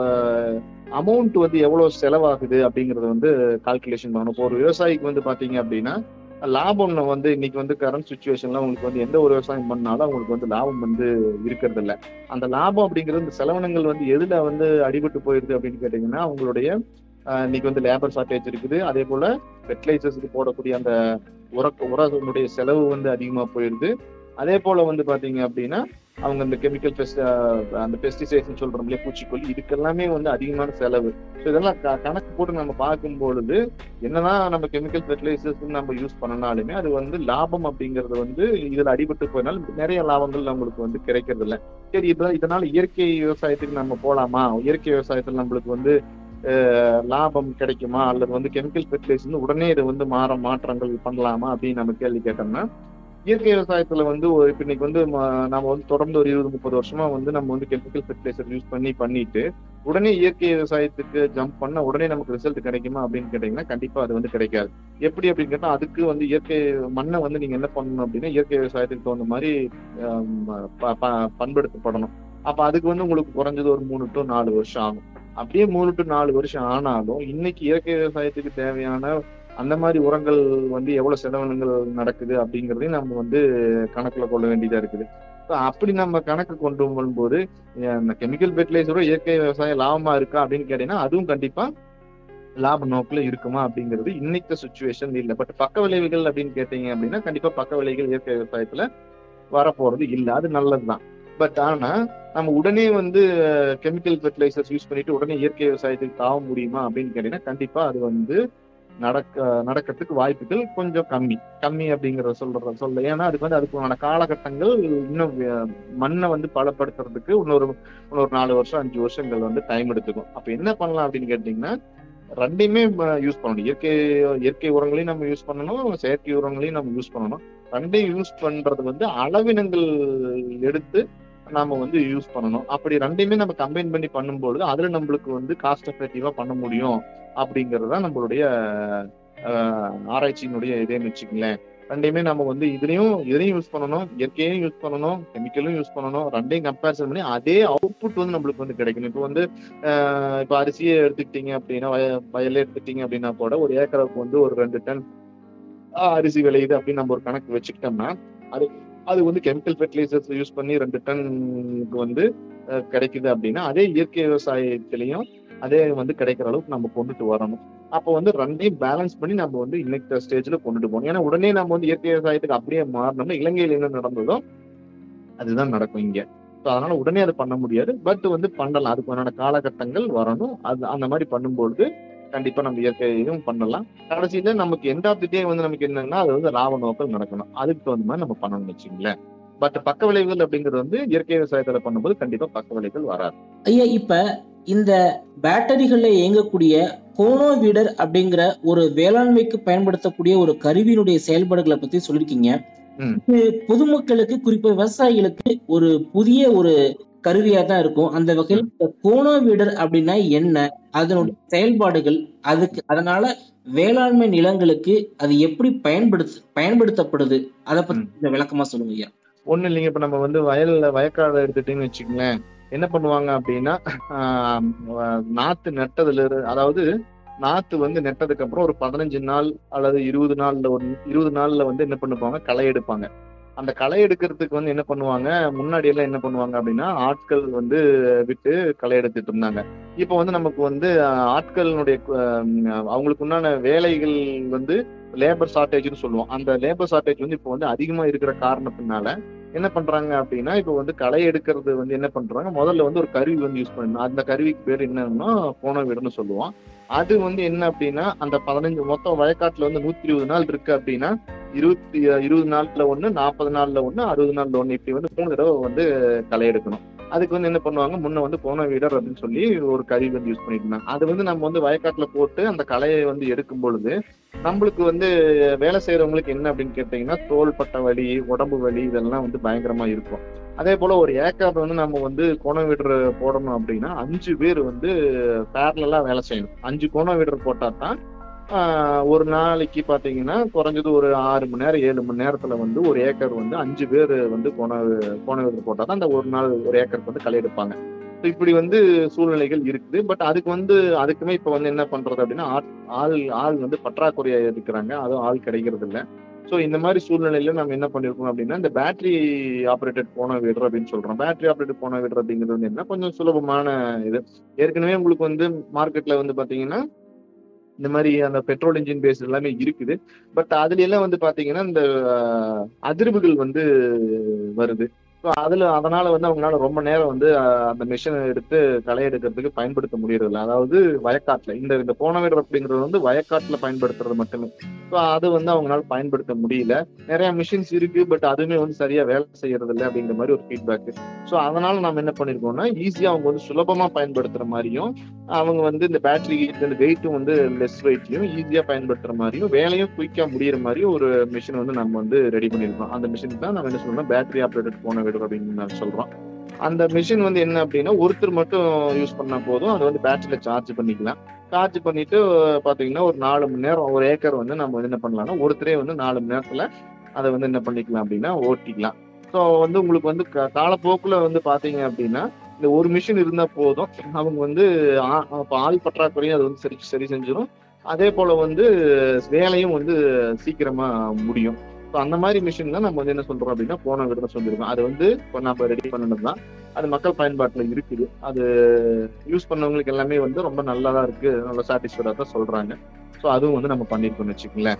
அமௌண்ட் வந்து எவ்வளவு செலவாகுது அப்படிங்கறத வந்து கால்குலேஷன் பண்ணணும் இப்போ ஒரு விவசாயிக்கு வந்து பாத்தீங்க அப்படின்னா லாபம் வந்து இன்னைக்கு வந்து கரண்ட் சுச்சுவேஷன்ல உங்களுக்கு வந்து எந்த ஒரு விவசாயம் பண்ணாலும் அவங்களுக்கு வந்து லாபம் வந்து இருக்கிறது இல்ல அந்த லாபம் அப்படிங்கிறது இந்த செலவினங்கள் வந்து எதுல வந்து அடிபட்டு போயிருது அப்படின்னு கேட்டீங்கன்னா அவங்களுடைய ஆஹ், இன்னைக்கு வந்து லேபர் ஷார்டேஜ் இருக்குது அதே போல ஃபெர்டிலைசர்ஸ்க்கு போடக்கூடிய அந்த உர உரங்களுடைய செலவு வந்து அதிகமா போயிருது அதே போல வந்து பாத்தீங்க அப்படின்னா அவங்க இந்த கெமிக்கல் பெஸ்ட் அந்த பெஸ்டிசைட்ஸ் சொல்றோம் இல்லையா பூச்சிக்கொல்லி இதுக்கெல்லாமே வந்து அதிகமான செலவு ஸோ இதெல்லாம் க- கணக்கு போட்டு நம்ம பார்க்கும் பொழுது என்னதான் நம்ம கெமிக்கல் ஃபெர்டிலைசர்ஸ் நம்ம யூஸ் பண்ணனாலுமே அது வந்து லாபம் அப்படிங்கறது வந்து இதுல அடிபட்டு போயினால நிறைய லாபங்கள் நம்மளுக்கு வந்து கிடைக்கிறது இல்ல சரி இப்ப இதனால இயற்கை விவசாயத்துக்கு நம்ம போலாமா இயற்கை விவசாயத்துல நம்மளுக்கு வந்து அஹ், லாபம் கிடைக்குமா அல்லது வந்து கெமிக்கல் ஃபெர்டிலைசர் உடனே இது வந்து மாற மாற்றங்கள் பண்ணலாமா அப்படின்னு நம்ம கேள்வி கேட்டோம்னா இயற்கை விவசாயத்துல வந்து ஒரு இப்ப இன்னைக்கு வந்து ம- நம்ம வந்து தொடர்ந்து ஒரு இருபது முப்பது வருஷமா வந்து நம்ம வந்து கெமிக்கல் ஃபெர்டிலைசர் யூஸ் பண்ணி பண்ணிட்டு உடனே இயற்கை விவசாயத்துக்கு ஜம்ப் பண்ண உடனே நமக்கு ரிசல்ட் கிடைக்குமா அப்படின்னு கேட்டீங்கன்னா கண்டிப்பா அது வந்து கிடைக்காது எப்படி அப்படின்னு கேட்டா அதுக்கு வந்து இயற்கை மண்ணை வந்து நீங்க என்ன பண்ணணும் அப்படின்னா இயற்கை விவசாயத்துக்கு தகுந்த மாதிரி ஆம், ப- ப- பண்படுத்தப்படணும் அப்ப அதுக்கு வந்து உங்களுக்கு குறைஞ்சது ஒரு மூணு டு நாலு வருஷம் ஆகும் அப்படியே மூணு டு நாலு வருஷம் ஆனாலும் இன்னைக்கு இயற்கை விவசாயத்துக்கு தேவையான அந்த மாதிரி உரங்கள் வந்து எவ்வளவு செலவினங்கள் நடக்குது அப்படிங்கறதையும் நம்ம வந்து கணக்குல கொள்ள வேண்டியதா இருக்குது So அப்படி நம்ம கணக்கு கொண்டு வரும்போது அஹ் இந்த கெமிக்கல் ஃபெர்டிலைசரோ இயற்கை விவசாயம் லாபமா இருக்கா அப்படின்னு கேட்டீங்கன்னா அதுவும் கண்டிப்பா லாப நோக்குல இருக்குமா அப்படிங்கிறது இன்னைக்கு சுச்சுவேஷன் இல்ல பட் பக்க விளைவுகள் அப்படின்னு கேட்டீங்க அப்படின்னா கண்டிப்பா பக்க விளைவுகள் இயற்கை விவசாயத்துல வரப்போறது இல்ல அது நல்லதுதான் பட் ஆனா நம்ம உடனே வந்து கெமிக்கல் ஃபெர்டிலைசர்ஸ் யூஸ் பண்ணிட்டு உடனே இயற்கை விவசாயத்துக்கு தாவ முடியுமா அப்படின்னு கேட்டீங்கன்னா கண்டிப்பா அது வந்து நடக்க நடக்கிறதுக்கு வாய்ப்புகள் கொஞ்சம் கம்மி கம்மி அப்படிங்கறத சொல்ற சொல்ல ஏன்னா அதுக்கு வந்து அதுக்கான காலகட்டங்கள் இன்னும் அஹ், மண்ணை வந்து பலப்படுத்துறதுக்கு இன்னொரு இன்னொரு நாலு வருஷம் அஞ்சு வருஷங்கள் வந்து டைம் எடுத்துக்கும் அப்ப என்ன பண்ணலாம் அப்படின்னு கேட்டீங்கன்னா ரெண்டையுமே யூஸ் பண்ணணும் இயற்கை இயற்கை உரங்களையும் நம்ம யூஸ் பண்ணணும் செயற்கை உரங்களையும் நம்ம யூஸ் பண்ணணும் ரெண்டையும் யூஸ் பண்றது வந்து அளவினங்கள் எடுத்து நாம வந்து யூஸ் பண்ணணும் அப்படி ரெண்டையுமே நம்ம கம்பைன் பண்ணி பண்ணும்போது அதுல நம்மளுக்கு வந்து காஸ்ட் எஃபெக்டிவா பண்ண முடியும் அப்படிங்கிறது தான் நம்மளுடைய ஆஹ், ஆராய்ச்சியினுடைய இதேன்னு வச்சுக்கங்களேன் ரெண்டையுமே நம்ம வந்து இதுலயும் இதுலயும் யூஸ் பண்ணணும் இயற்கையும் யூஸ் பண்ணணும் கெமிக்கலும் யூஸ் பண்ணணும் ரெண்டையும் கம்பேரிசன் பண்ணி அதே அவுட்புட் வந்து நம்மளுக்கு வந்து கிடைக்கணும் இப்போ வந்து ஆஹ், இப்போ அரிசியை எடுத்துக்கிட்டீங்க அப்படின்னா வய- வயலே எடுத்துக்கிட்டீங்க அப்படின்னா கூட ஒரு ஏக்கருக்கு வந்து ஒரு ரெண்டு டன் ஆஹ், அரிசி விளையுது அப்படின்னு நம்ம ஒரு கணக்கு வச்சுக்கிட்டோம்னா அது அது வந்து கெமிக்கல் ஃபெர்டிலைசர்ஸ் யூஸ் பண்ணி ரெண்டு டன்னுக்கு வந்து அஹ், கிடைக்குது அப்படின்னா அதே இயற்கை விவசாயத்திலையும் அதே வந்து கிடைக்கிற அளவுக்கு நம்ம கொண்டுட்டு வரணும் அப்போ வந்து ரெண்டையும் பேலன்ஸ் பண்ணி நம்ம வந்து இன்னைக்கு ஸ்டேஜ்ல கொண்டுட்டு போகணும் ஏன்னா உடனே நம்ம வந்து இயற்கை விவசாயத்துக்கு அப்படியே மாறினோம்னா இலங்கையில என்ன நடந்ததோ அதுதான் நடக்கும் இங்க ஸோ அதனால உடனே அதை பண்ண முடியாது பட் வந்து பண்ணலாம் அதுக்கான காலகட்டங்கள் வரணும் அது அந்த மாதிரி பண்ணும்பொழுது கண்டிப்பா நம்ம இயற்கையும் பண்ணலாம் கடைசியில நமக்கு எண்ட் ஆஃப் தி டே வந்து நமக்கு என்னன்னா அது வந்து லாப நோக்கம் நடக்கணும் அதுக்கு தகுந்த மாதிரி நம்ம பண்ணணும்னு வச்சுங்களேன் பட் பக்க விளைவுகள் அப்படிங்கிறது வந்து இயற்கை விவசாயத்துல பண்ணும்போது கண்டிப்பா பக்க விளைவுகள் வராது ஐயா இப்ப இந்த பேட்டரிகள்ல இயங்கக்கூடிய கோனோ வீடர் அப்படிங்கிற ஒரு வேளாண்மைக்கு பயன்படுத்தக்கூடிய ஒரு கருவியினுடைய செயல்பாடுகளை பத்தி சொல்லிருக்கீங்க ம். இது பொதுமக்களுக்கு குறிப்பா விவசாயிகளுக்கு ஒரு புதிய ஒரு கருவியா தான் இருக்கும் அந்த வகையில் இந்த கோனோ வீடர் அப்படின்னா என்ன அதனுடைய செயல்பாடுகள் அதுக்கு அதனால வேளாண்மை நிலங்களுக்கு அது எப்படி பயன்படுத்து பயன்படுத்தப்படுது அதை பத்தி ம். கொஞ்சம் விளக்கமா சொல்லுங்க ஐயா ஒண்ணு இல்லைங்க இப்ப நம்ம வந்து வயல்ல வயக்காடு எடுத்துட்டீங்கன்னு வச்சுக்கங்களேன் என்ன பண்ணுவாங்க அப்படின்னா ஆஹ் நாத்து நட்டதுல இரு- அதாவது நாத்து வந்து நெட்டதுக்கு அப்புறம் ஒரு பதினஞ்சு நாள் அல்லது இருபது நாள்ல ஒரு இருபது நாள்ல வந்து என்ன பண்ணுவாங்க களை எடுப்பாங்க அந்த களை எடுக்கிறதுக்கு வந்து என்ன பண்ணுவாங்க முன்னாடி எல்லாம் என்ன பண்ணுவாங்க அப்படின்னா ஆட்கள் வந்து விட்டு களை எடுத்துட்டு இருந்தாங்க இப்போ வந்து நமக்கு வந்து ஆஹ், ஆட்களினுடைய ஆஹ், அவங்களுக்கு உண்டான வேலைகள் வந்து லேபர் ஷார்டேஜ்னு சொல்லுவோம் அந்த லேபர் ஷார்டேஜ் வந்து இப்போ வந்து அதிகமா இருக்கிற காரணத்தினால என்ன பண்றாங்க அப்படின்னா இப்போ வந்து களை எடுக்கிறது வந்து என்ன பண்றாங்க முதல்ல வந்து ஒரு கருவி வந்து யூஸ் பண்ணணும் அந்த கருவிக்கு பேர் என்னன்னா போன வீடுன்னு சொல்லுவோம் அது வந்து என்ன அப்படின்னா அந்த பதினஞ்சு மொத்தம் வயக்காட்டுல வந்து நூத்தி இருபது நாள் இருக்கு அப்படின்னா இருபத்தி இருபது நாள்ல ஒண்ணு நாற்பது நாள்ல ஒண்ணு அறுபது நாள்ல ஒண்ணு இப்படி வந்து மூணு தடவை வந்து களை எடுக்கணும் அதுக்கு வந்து என்ன பண்ணுவாங்க முன்ன வந்து போன வீடர் அப்படின்னு சொல்லி ஒரு கருவி வந்து யூஸ் பண்ணிட்டு இருந்தாங்க அது வந்து நம்ம வந்து வயக்காட்டுல போட்டு அந்த களையை வந்து எடுக்கும் பொழுது நம்மளுக்கு வந்து வேலை செய்யறவங்களுக்கு என்ன அப்படின்னு கேட்டீங்கன்னா தோள்பட்ட வலி உடம்பு வலி இதெல்லாம் வந்து பயங்கரமா இருக்கும் அதே போல ஒரு ஏக்கர் வந்து நம்ம வந்து கோணம் வீடர் போடணும் அப்படின்னா அஞ்சு பேர் வந்து பேரலா வேலை செய்யணும் அஞ்சு கோணம் வீடர் போட்டா தான் ஆஹ், ஒரு நாளைக்கு பாத்தீங்கன்னா குறைஞ்சது ஒரு ஆறு மணி நேரம் ஏழு மணி நேரத்துல வந்து ஒரு ஏக்கர் வந்து அஞ்சு பேர் வந்து கோண கோண வீடர் போட்டா தான் அந்த ஒரு நாள் ஒரு ஏக்கருக்கு வந்து களை எடுப்பாங்க So இப்படி வந்து சூழ்நிலைகள் இருக்குது பட் அதுக்கு வந்து அதுக்குமே இப்ப வந்து என்ன பண்றது அப்படின்னா ஆட்- ஆள் ஆள் வந்து பற்றாக்குறையா இருக்கிறாங்க அதுவும் ஆள் கிடைக்கிறது இல்ல ஸோ இந்த மாதிரி சூழ்நிலையில நம்ம என்ன பண்ணிருக்கோம் அப்படின்னா இந்த பேட்டரி ஆப்ரேட்டட் போன வீடர் அப்படின்னு சொல்றோம் பேட்டரி ஆப்ரேட்டட் போன வீடர் அப்படிங்கிறது வந்து என்ன கொஞ்சம் சுலபமான இது ஏற்கனவே உங்களுக்கு வந்து மார்க்கெட்ல வந்து பாத்தீங்கன்னா இந்த மாதிரி அந்த பெட்ரோல் இன்ஜின் பேஸ் எல்லாமே இருக்குது பட் அதுல எல்லாம் வந்து பாத்தீங்கன்னா இந்த அஹ், அதிர்வுகள் வந்து வருது ஸோ அதுல அதனால வந்து அவங்களால ரொம்ப நேரம் வந்து அஹ், அந்த மிஷினை எடுத்து களை எடுக்கிறதுக்கு பயன்படுத்த முடியறதில்ல அதாவது வயக்காட்டுல இந்த இந்த போன வீடர் அப்படிங்கிறது வந்து வயக்காட்டுல பயன்படுத்துறது மட்டுமே ஸோ அது வந்து அவங்களால பயன்படுத்த முடியல நிறைய மிஷின்ஸ் இருக்கு பட் அதுவுமே வந்து சரியா வேலை செய்யறது இல்லை அப்படிங்கிற மாதிரி ஒரு ஃபீட்பேக் ஸோ அதனால நம்ம என்ன பண்ணிருக்கோம்னா ஈஸியா அவங்க வந்து சுலபமா பயன்படுத்துற மாதிரியும் அவங்க வந்து இந்த பேட்டரி இந்த வெயிட்டும் வந்து லெஸ் வெயிட்லயும் ஈஸியா பயன்படுத்துற மாதிரியும் வேலையும் குயிக்கா முடியிற மாதிரியும் ஒரு மிஷின் வந்து நம்ம வந்து ரெடி பண்ணிருக்கோம் அந்த மிஷின் தான் நம்ம என்ன சொல்றோம் பேட்டரி ஆப்ரேட்டட் போன வீடு அப்படின்னு நான் சொல்றோம் அந்த மிஷின் வந்து என்ன அப்படின்னா ஒருத்தர் மட்டும் யூஸ் பண்ணா போதும் அதை வந்து பேட்டரியில சார்ஜ் பண்ணிக்கலாம் சார்ஜ் பண்ணிட்டு பாத்தீங்கன்னா ஒரு நாலு மணி நேரம் ஒரு ஏக்கர் வந்து நம்ம வந்து என்ன பண்ணலாம்னா ஒருத்தரே வந்து நாலு மணி நேரத்துல அதை வந்து என்ன பண்ணிக்கலாம் அப்படின்னா ஓட்டிக்கலாம் ஸோ வந்து உங்களுக்கு வந்து கா- காலப்போக்குல வந்து பாத்தீங்க அப்படின்னா இந்த ஒரு மிஷின் இருந்தா போதும் அவங்க வந்து ஆ- அப்ப ஆள் பற்றாக்குறையும் அது வந்து சரி சரி செஞ்சிடும் அதே போல வந்து வேலையும் வந்து சீக்கிரமா முடியும் ஸோ அந்த மாதிரி மிஷின் தான் நம்ம வந்து என்ன சொல்றோம் அப்படின்னா போன விட சொல்லியிருக்கோம் அது வந்து இப்போ நம்ம ரெடி பண்ணது தான் அது மக்கள் பயன்பாட்டுல இருக்குது அது யூஸ் பண்ணவங்களுக்கு எல்லாமே வந்து ரொம்ப நல்லதா இருக்கு நல்ல சாட்டிஸ்ஃபைடா தான் சொல்றாங்க ஸோ அதுவும் வந்து நம்ம பண்ணிருக்கோம்னு வச்சுக்கோங்களேன்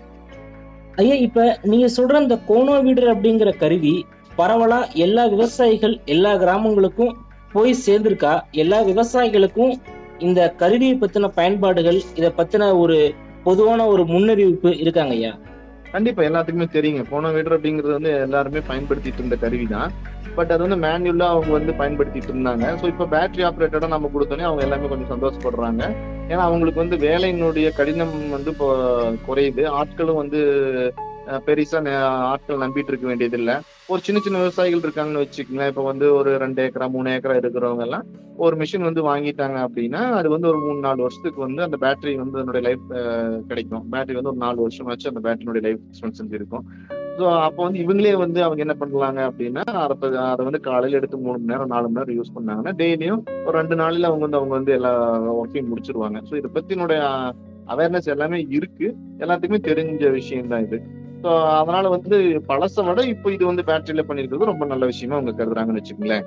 ஐயா இப்ப நீங்க சொல்ற இந்த கோனோ வீடர் அப்படிங்கிற கருவி பரவலா எல்லா விவசாயிகள் எல்லா கிராமங்களுக்கும் போய் சேர்ந்திருக்கா எல்லா விவசாயிகளுக்கும் இந்த கருவியை பத்தின பயன்பாடுகள் இத பத்தின ஒரு பொதுவான ஒரு முன்னறிவிப்பு இருக்காங்க ஐயா கண்டிப்பா எல்லாத்துக்குமே தெரியுங்க போன வீடர் அப்படிங்கிறது வந்து எல்லாருமே பயன்படுத்திட்டு இருந்த கருவி தான் பட் அது வந்து மேனுவலா அவங்க வந்து பயன்படுத்திட்டு இருந்தாங்க ஸோ இப்போ பேட்டரி ஆப்ரேட்டடா நம்ம கொடுத்தோன்னே அவங்க எல்லாமே கொஞ்சம் சந்தோஷப்படுறாங்க ஏன்னா அவங்களுக்கு வந்து வேலையினுடைய கடினம் வந்து இப்போ குறையுது ஆட்களும் வந்து அஹ், பெருசா நெ- ஆட்கள் நம்பிட்டு இருக்க வேண்டியது இல்ல ஒரு சின்ன சின்ன விவசாயிகள் இருக்காங்கன்னு வச்சுக்கோங்களேன் இப்போ வந்து ஒரு ரெண்டு ஏக்கரா மூணு ஏக்கரா இருக்கிறவங்க எல்லாம் ஒரு மிஷின் வந்து வாங்கிட்டாங்க அப்படின்னா அது வந்து ஒரு மூணு நாலு வருஷத்துக்கு வந்து அந்த பேட்டரி வந்து அதனுடைய லைஃப் கிடைக்கும் பேட்டரி வந்து ஒரு நாலு வருஷம் வச்சு அந்த பேட்டரியோட லைஃப் எக்ஸ்பென்சன்ஸ் இருக்கும் ஸோ அப்போ வந்து இவங்களே வந்து அவங்க என்ன பண்ணலாங்க அப்படின்னா அதை அதை வந்து காலையில எடுத்து மூணு மணி நேரம் நாலு மணி நேரம் யூஸ் பண்ணாங்கன்னா டெய்லியும் ஒரு ரெண்டு நாளில் அவங்க வந்து அவங்க வந்து எல்லா ஒர்க்கையும் முடிச்சிருவாங்க ஸோ இதை பத்தினுடைய அவேர்னஸ் எல்லாமே இருக்கு எல்லாத்துக்குமே தெரிஞ்ச விஷயம் தான் இது ஸோ அதனால வந்து பழசை விட இப்போ இது வந்து பேட்டரியில பண்ணிருக்கிறது ரொம்ப நல்ல விஷயமா அவங்க கருதுறாங்கன்னு வச்சுக்கோங்களேன்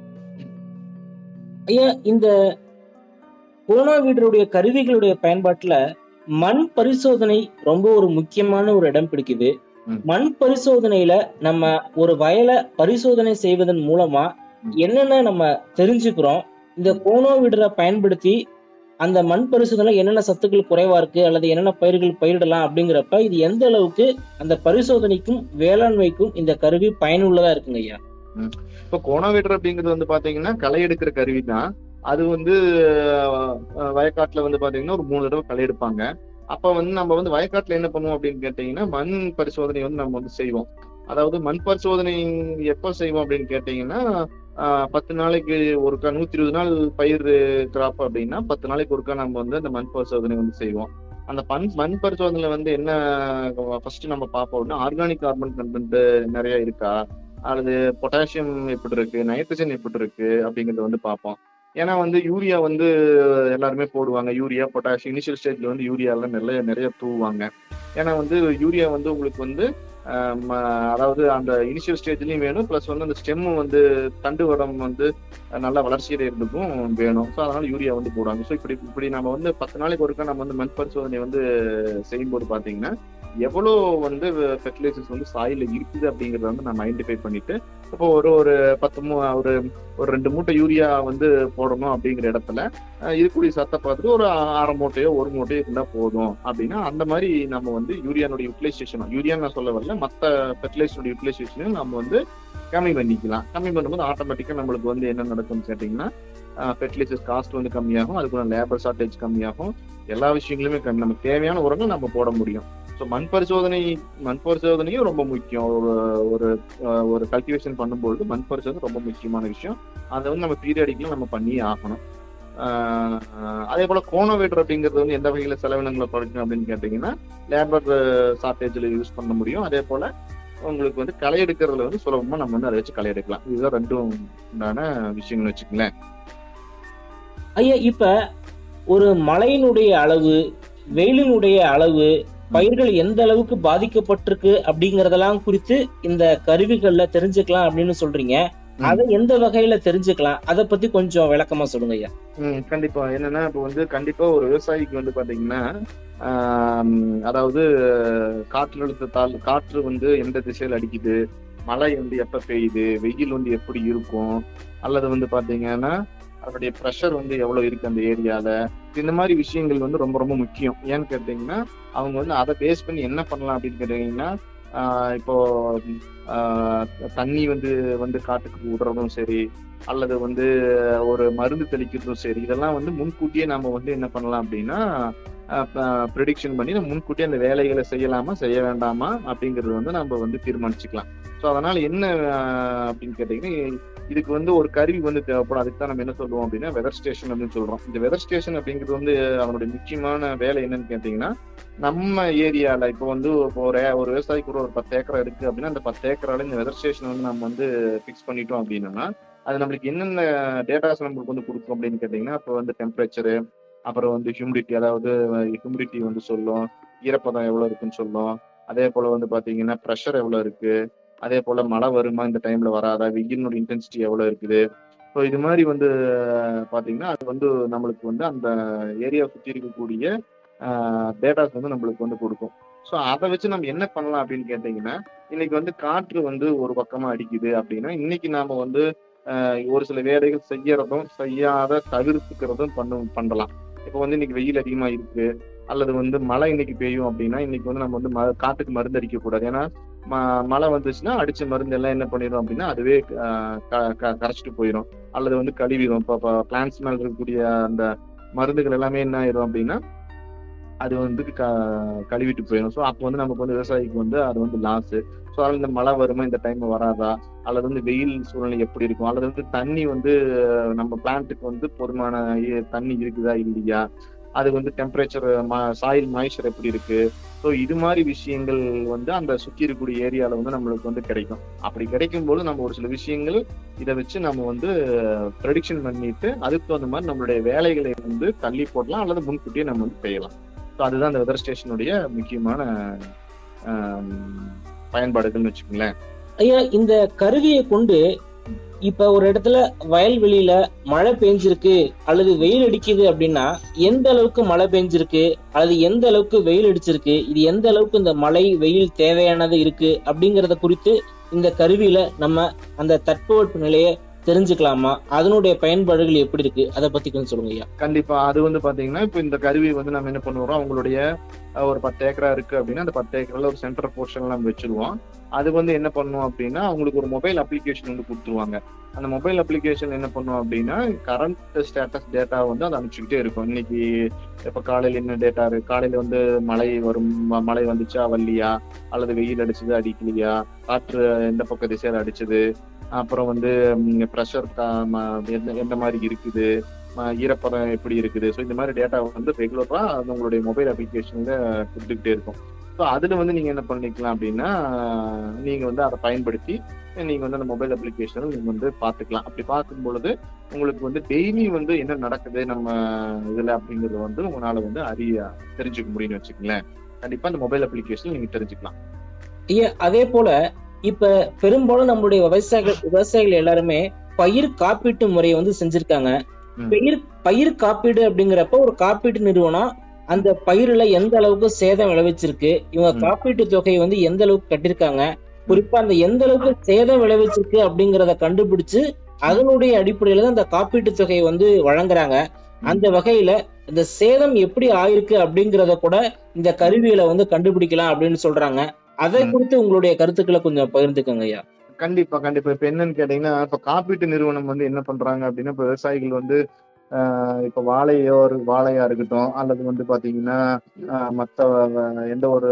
ஐயா இந்த கோனோ வீடருடைய கருவிகளுடைய பயன்பாட்டுல மண் பரிசோதனை ரொம்ப ஒரு முக்கியமான ஒரு இடம் பிடிக்குது ம். மண் பரிசோதனையில நம்ம ஒரு வயலை பரிசோதனை செய்வதன் மூலமா என்னென்ன நம்ம தெரிஞ்சுக்கிறோம் இந்த கோனோ வீடரை பயன்படுத்தி அந்த மண் பரிசோதனை என்னென்ன சத்துக்கள் குறைவா இருக்கு அல்லது என்னென்ன பயிர்கள் பயிரிடலாம் அப்படிங்கிறப்ப இது எந்த அளவுக்கு அந்த பரிசோதனைக்கும் வேளாண்மைக்கும் இந்த கருவி பயனுள்ளதா இருக்குங்க ஐயா இப்போ கோணாவேட்டர் அப்படிங்கிறது வந்து பாத்தீங்கன்னா களை எடுக்கிற கருவி தான் அது வந்து அஹ், வயக்காட்டுல வந்து பாத்தீங்கன்னா ஒரு மூணு தடவை களை எடுப்பாங்க அப்ப வந்து நம்ம வந்து வயக்காட்டுல என்ன பண்ணுவோம் அப்படின்னு கேட்டீங்கன்னா மண் பரிசோதனை வந்து நம்ம வந்து செய்வோம் அதாவது மண் பரிசோதனை எப்ப செய்வோம் அப்படின்னு கேட்டீங்கன்னா ஆஹ், பத்து நாளைக்கு ஒருக்கா நூத்தி இருபது நாள் பயிர் கிராப் அப்படின்னா பத்து நாளைக்கு ஒருக்கா நம்ம வந்து அந்த மண் பரிசோதனை வந்து செய்வோம் அந்த மண் மண் பரிசோதனையில வந்து என்ன ஃபர்ஸ்ட் நம்ம பார்ப்போம் அப்படின்னா ஆர்கானிக் கார்பன் கண்டென்ட் நிறைய இருக்கா அல்லது பொட்டாசியம் எப்படி இருக்கு நைட்ரஜன் எப்படி இருக்கு அப்படிங்கறத வந்து பார்ப்போம் ஏன்னா வந்து யூரியா வந்து எல்லாருமே போடுவாங்க யூரியா பொட்டாசியம் இனிஷியல் ஸ்டேஜ்ல வந்து யூரியா எல்லாம் நிறைய நிறைய தூவாங்க ஏன்னா வந்து யூரியா வந்து உங்களுக்கு வந்து ஆஹ் ம- அதாவது அந்த இனிஷியல் ஸ்டேஜ்லயும் வேணும் ப்ளஸ் வந்து அந்த ஸ்டெம் வந்து தண்டு வடம் வந்து நல்லா வளர்ச்சி அடைகிறதுக்கும் வேணும் ஸோ அதனால யூரியா வந்து போடுவாங்க ஸோ இப்படி இப்படி நம்ம வந்து பத்து நாளைக்கு ஒருக்கா நம்ம வந்து மண் பரிசோதனை வந்து செய்யும்போது பாத்தீங்கன்னா எவ்வளோ வந்து ஃபெர்டிலைசர்ஸ் வந்து சாயில இருக்குது அப்படிங்கறத வந்து நம்ம ஐடென்டிஃபை பண்ணிட்டு இப்போ ஒரு ஒரு பத்து மூ ஒரு ஒரு ரெண்டு மூட்டை யூரியா வந்து போடணும் அப்படிங்கிற இடத்துல அஹ், இருக்கக்கூடிய சத்தை பார்த்துட்டு ஒரு அரை மூட்டையோ ஒரு மூட்டையோ இருந்தா போதும் அப்படின்னா அந்த மாதிரி நம்ம வந்து யூரியானுடைய யூட்டிலைசேஷன் யூரியா நான் சொல்ல வரல மற்ற ஃபெர்டிலைசருடைய யூட்டிலைசேஷனையும் நம்ம வந்து கம்மி பண்ணிக்கலாம் கம்மி பண்ணும்போது ஆட்டோமேட்டிக்கா நம்மளுக்கு வந்து என்ன நடக்கும்னு கேட்டீங்கன்னா ஃபெர்டிலைசர்ஸ் காஸ்ட் வந்து கம்மியாகும் அதுக்குள்ள லேபர் ஷார்டேஜ் கம்மியாகும் எல்லா விஷயங்களுமே கம்மி நமக்கு தேவையான உரங்கள் நம்ம போட முடியும் ஸோ மண் பரிசோதனை மண் பரிசோதனையும் ரொம்ப முக்கியம் ஒரு ஒரு அஹ், ஒரு கல்டிவேஷன் பண்ணும்பொழுது மண் பரிசோதனை ரொம்ப முக்கியமான விஷயம் அதை வந்து நம்ம பீரியாடிக்கல நம்ம பண்ணியே ஆகணும் ஆஹ் அதே போல கோனோவேட்டர் அப்படிங்கிறது வந்து எந்த வகையில செலவினங்களை குறைக்கும் அப்படின்னு கேட்டீங்கன்னா லேபர் ஷார்டேஜ்ல யூஸ் பண்ண முடியும் அதே போல உங்களுக்கு வந்து களை எடுக்கிறதுல வந்து சுலபமா நம்ம வந்து அதை வச்சு களை எடுக்கலாம் இதுதான் ரெண்டும் உண்டான விஷயங்கள் வச்சுக்கங்களேன் ஐயா இப்ப ஒரு மழையினுடைய அளவு வெயிலினுடைய அளவு பயிர்கள் எந்த அளவுக்கு பாதிக்கப்பட்டிருக்கு அப்படிங்கறதெல்லாம் குறித்து இந்த கருவிகள்ல தெரிஞ்சுக்கலாம் அப்படின்னு சொல்றீங்க ம். அதை எந்த வகையில தெரிஞ்சுக்கலாம் அத பத்தி கொஞ்சம் விளக்கமா சொல்லுங்க ஐயா ம், கண்டிப்பா என்னன்னா இப்போ வந்து கண்டிப்பா ஒரு விவசாயிக்கு வந்து பாத்தீங்கன்னா ஆம், அதாவது காற்றழுத்தத்தால் காற்று வந்து எந்த திசையில அடிக்குது மழை வந்து எப்ப பெய்யுது வெயில் வந்து எப்படி இருக்கும் அல்லது வந்து பாத்தீங்கன்னா அதனுடைய ப்ரெஷர் வந்து எவ்வளவு இருக்கு அந்த ஏரியால இந்த மாதிரி விஷயங்கள் வந்து ரொம்ப ரொம்ப முக்கியம் ஏன்னு கேட்டீங்கன்னா அவங்க வந்து அதை பேஸ் பண்ணி என்ன பண்ணலாம் அப்படின்னு கேட்டீங்கன்னா ஆஹ் இப்போ ஆஹ் தண்ணி வந்து வந்து காட்டுக்கு விடுறதும் சரி அல்லது வந்து ஒரு மருந்து தெளிக்கிறதும் சரி இதெல்லாம் வந்து முன்கூட்டியே நம்ம வந்து என்ன பண்ணலாம் அப்படின்னா ப்ரிடிக்ஷன் பண்ணி நம்ம முன்கூட்டியே அந்த வேலைகளை செய்யலாமா செய்ய வேண்டாமா அப்படிங்கறது வந்து நம்ம வந்து தீர்மானிச்சுக்கலாம் ஸோ அதனால என்ன ஆஹ் அப்படின்னு கேட்டீங்கன்னா இதுக்கு வந்து ஒரு கருவி வந்து தேவைப்படும் அதுக்கு தான் நம்ம என்ன சொல்லுவோம் அப்படின்னா வெதர் ஸ்டேஷன் அப்படின்னு சொல்றோம் இந்த வெதர் ஸ்டேஷன் அப்படிங்கிறது வந்து அதனுடைய முக்கியமான வேலை என்னன்னு கேட்டீங்கன்னா நம்ம ஏரியால இப்போ வந்து இப்போ ஒரு ஒரு விவசாயிக்கு ஒரு பத்து ஏக்கரா இருக்கு அப்படின்னா அந்த பத்து ஏக்கரால இந்த வெதர் ஸ்டேஷன் வந்து நம்ம வந்து ஃபிக்ஸ் பண்ணிட்டோம் அப்படின்னா அது நம்மளுக்கு என்னென்ன டேட்டாஸ் நம்மளுக்கு வந்து கொடுக்கும் அப்படின்னு கேட்டீங்கன்னா இப்போ வந்து டெம்பரேச்சரு அப்புறம் வந்து ஹியூமிடிட்டி அதாவது ஹியூமிடிட்டி வந்து சொல்லும் ஈரப்பதம் எவ்வளவு இருக்குன்னு சொல்லும் அதே போல வந்து பாத்தீங்கன்னா ப்ரெஷர் எவ்வளவு இருக்கு அதே போல மழை வருமா இந்த டைம்ல வராதா வெயிலினோட இன்டென்சிட்டி எவ்வளவு இருக்குது ஸோ இது மாதிரி வந்து பாத்தீங்கன்னா அது வந்து நம்மளுக்கு வந்து அந்த ஏரியா சுற்றி இருக்கக்கூடிய டேட்டாஸ் வந்து நம்மளுக்கு வந்து கொடுக்கும் ஸோ அதை வச்சு நம்ம என்ன பண்ணலாம் அப்படின்னு கேட்டீங்கன்னா இன்னைக்கு வந்து காற்று வந்து ஒரு பக்கமா அடிக்குது அப்படின்னா இன்னைக்கு நாம வந்து ஆஹ் ஒரு சில வேலைகள் செய்யறதும் செய்யாத தவிர்த்துக்கிறதும் பண்ண பண்ணலாம் இப்போ வந்து இன்னைக்கு வெயில் அதிகமா இருக்கு அல்லது வந்து மழை இன்னைக்கு பெய்யும் அப்படின்னா இன்னைக்கு வந்து நம்ம வந்து ம- காட்டுக்கு மருந்து அடிக்க கூடாது ஏன்னா ம- மழை வந்துச்சுன்னா அடிச்ச மருந்து எல்லாம் என்ன பண்ணிடும் அப்படின்னா அதுவே ஆஹ் க- க- கரைச்சிட்டு போயிடும் அல்லது வந்து கழுவிடும் இப்போ பிளான்ஸ் மேல இருக்கக்கூடிய அந்த மருந்துகள் எல்லாமே என்ன ஆயிரும் அப்படின்னா அது வந்து க கழுவிட்டு போயிடும் ஸோ அப்போ வந்து நமக்கு வந்து விவசாயிக்கு வந்து அது வந்து லாஸ் ஸோ அதில் இந்த மழை வருமா இந்த டைம் வராதா அல்லது வந்து வெயில் சூழ்நிலை எப்படி இருக்கும் அல்லது வந்து தண்ணி வந்து நம்ம பிளான்ட்டுக்கு வந்து போதுமான இ- தண்ணி இருக்குதா இல்லையா அது வந்து டெம்பரேச்சர் சாயில் மாய்ச்சர் எப்படி இருக்கு ஸோ இது மாதிரி விஷயங்கள் வந்து அந்த சுற்றி இருக்கக்கூடிய ஏரியால வந்து நம்மளுக்கு வந்து கிடைக்கும் அப்படி கிடைக்கும் போது நம்ம ஒரு சில விஷயங்கள் இதை வச்சு நம்ம வந்து ப்ரெடிக்ஷன் பண்ணிட்டு அதுக்கு தகுந்த மாதிரி நம்மளுடைய வேலைகளை வந்து தள்ளி போடலாம் அல்லது முன்கூட்டியே நம்ம வந்து செய்யலாம் ஸோ அதுதான் அந்த வெதர் ஸ்டேஷனுடைய முக்கியமான ஆம், பயன்பாடுகள்னு வச்சுக்கோங்களேன் ஐயா இந்த கருவியை கொண்டு இப்ப ஒரு இடத்துல வயல்வெளியில மழை பெஞ்சிருக்கு அல்லது வெயில் அடிக்குது அப்படின்னா எந்த அளவுக்கு மழை பெஞ்சிருக்கு அல்லது எந்த அளவுக்கு வெயில் அடிச்சிருக்கு இது எந்த அளவுக்கு இந்த மழை வெயில் தேவையானது இருக்கு அப்படிங்கறத குறித்து இந்த கருவியில நம்ம அந்த தட்பவெட்ப நிலையை தெரிஞ்சுக்கலாமா அதனுடைய பயன்பாடுகள் எப்படி இருக்கு அதை பத்தி கொஞ்சம் சொல்லுங்க ஐயா கண்டிப்பா அது வந்து பாத்தீங்கன்னா இப்போ இந்த கருவி வந்து நம்ம என்ன பண்ணுவோம் அவங்களுடைய அஹ், ஒரு பத்து ஏக்கரா இருக்கு அப்படின்னா அந்த பத்து ஏக்கர்ல ஒரு சென்டர் போர்ஷன் நம்ம வச்சிருவோம் அது வந்து என்ன பண்ணும் அப்படின்னா அவங்களுக்கு ஒரு மொபைல் அப்ளிகேஷன் வந்து கொடுத்துருவாங்க அந்த மொபைல் அப்ளிகேஷன் என்ன பண்ணும் அப்படின்னா கரண்ட் ஸ்டேட்டஸ் டேட்டா வந்து அது அனுப்பிச்சுக்கிட்டே இருக்கும் இன்னைக்கு இப்ப காலையில என்ன டேட்டா இருக்கு காலையில வந்து மழை வரும் ம- மழை வந்துச்சா வரலையா அல்லது வெயில் அடிச்சது அடிக்கலையா காற்று எந்த பக்க திசையில அடிச்சது அப்புறம் வந்து ப்ரெஷர் எந்த எந்த மாதிரி இருக்குது ம- ஈரப்பதம் எப்படி இருக்குது ஸோ இந்த மாதிரி டேட்டா வந்து ரெகுலரா அது உங்களுடைய மொபைல் அப்ளிகேஷன்ல கொடுத்துக்கிட்டே இருக்கும் ஸோ அதுல வந்து நீங்க என்ன பண்ணிக்கலாம் அப்படின்னா நீங்க வந்து அதை பயன்படுத்தி நீங்க வந்து அந்த மொபைல் அப்ளிகேஷன் நீங்க வந்து பாத்துக்கலாம் அப்படி பார்க்கும் பொழுது உங்களுக்கு வந்து டெய்லி வந்து என்ன நடக்குது நம்ம இதுல அப்படிங்கறது வந்து உங்களால வந்து அறிய தெரிஞ்சுக்க முடியும்னு வச்சுக்கங்களேன் கண்டிப்பா அந்த மொபைல் அப்ளிகேஷன் நீங்க தெரிஞ்சுக்கலாம் ஐயா அதே போல இப்ப பெரும்பாலும் நம்மளுடைய விவசாயிகள் விவசாயிகள் எல்லாருமே பயிர் காப்பீட்டு முறையை வந்து செஞ்சிருக்காங்க ம். பயிர் பயிர் காப்பீடு அப்படிங்கிறப்ப ஒரு காப்பீட்டு நிறுவனம் அந்த பயிர்ல எந்த அளவுக்கு சேதம் விளைவிச்சிருக்கு இவங்க ம். காப்பீட்டு தொகையை வந்து எந்த அளவுக்கு கட்டிருக்காங்க குறிப்பா அந்த எந்த அளவுக்கு சேதம் விளைவிச்சிருக்கு அப்படிங்கறத கண்டுபிடிச்சு அதனுடைய அடிப்படையில தான் அந்த காப்பீட்டு தொகையை வந்து வழங்குறாங்க அந்த வகையில இந்த சேதம் எப்படி ஆயிருக்கு அப்படிங்கறத கூட இந்த கருவியில வந்து கண்டுபிடிக்கலாம் அப்படின்னு சொல்றாங்க அதை ம். குறித்து உங்களுடைய கருத்துக்களை கொஞ்சம் பகிர்ந்துக்கங்க ஐயா கண்டிப்பா கண்டிப்பா இப்ப என்னன்னு கேட்டீங்கன்னா இப்ப காப்பீட்டு நிறுவனம் வந்து என்ன பண்றாங்க அப்படின்னா இப்ப விவசாயிகள் வந்து ஆஹ் இப்ப வாழையோ ஒரு வாழையா இருக்கட்டும் அல்லது வந்து பாத்தீங்கன்னா ஆஹ் மத்த வ- எந்த ஒரு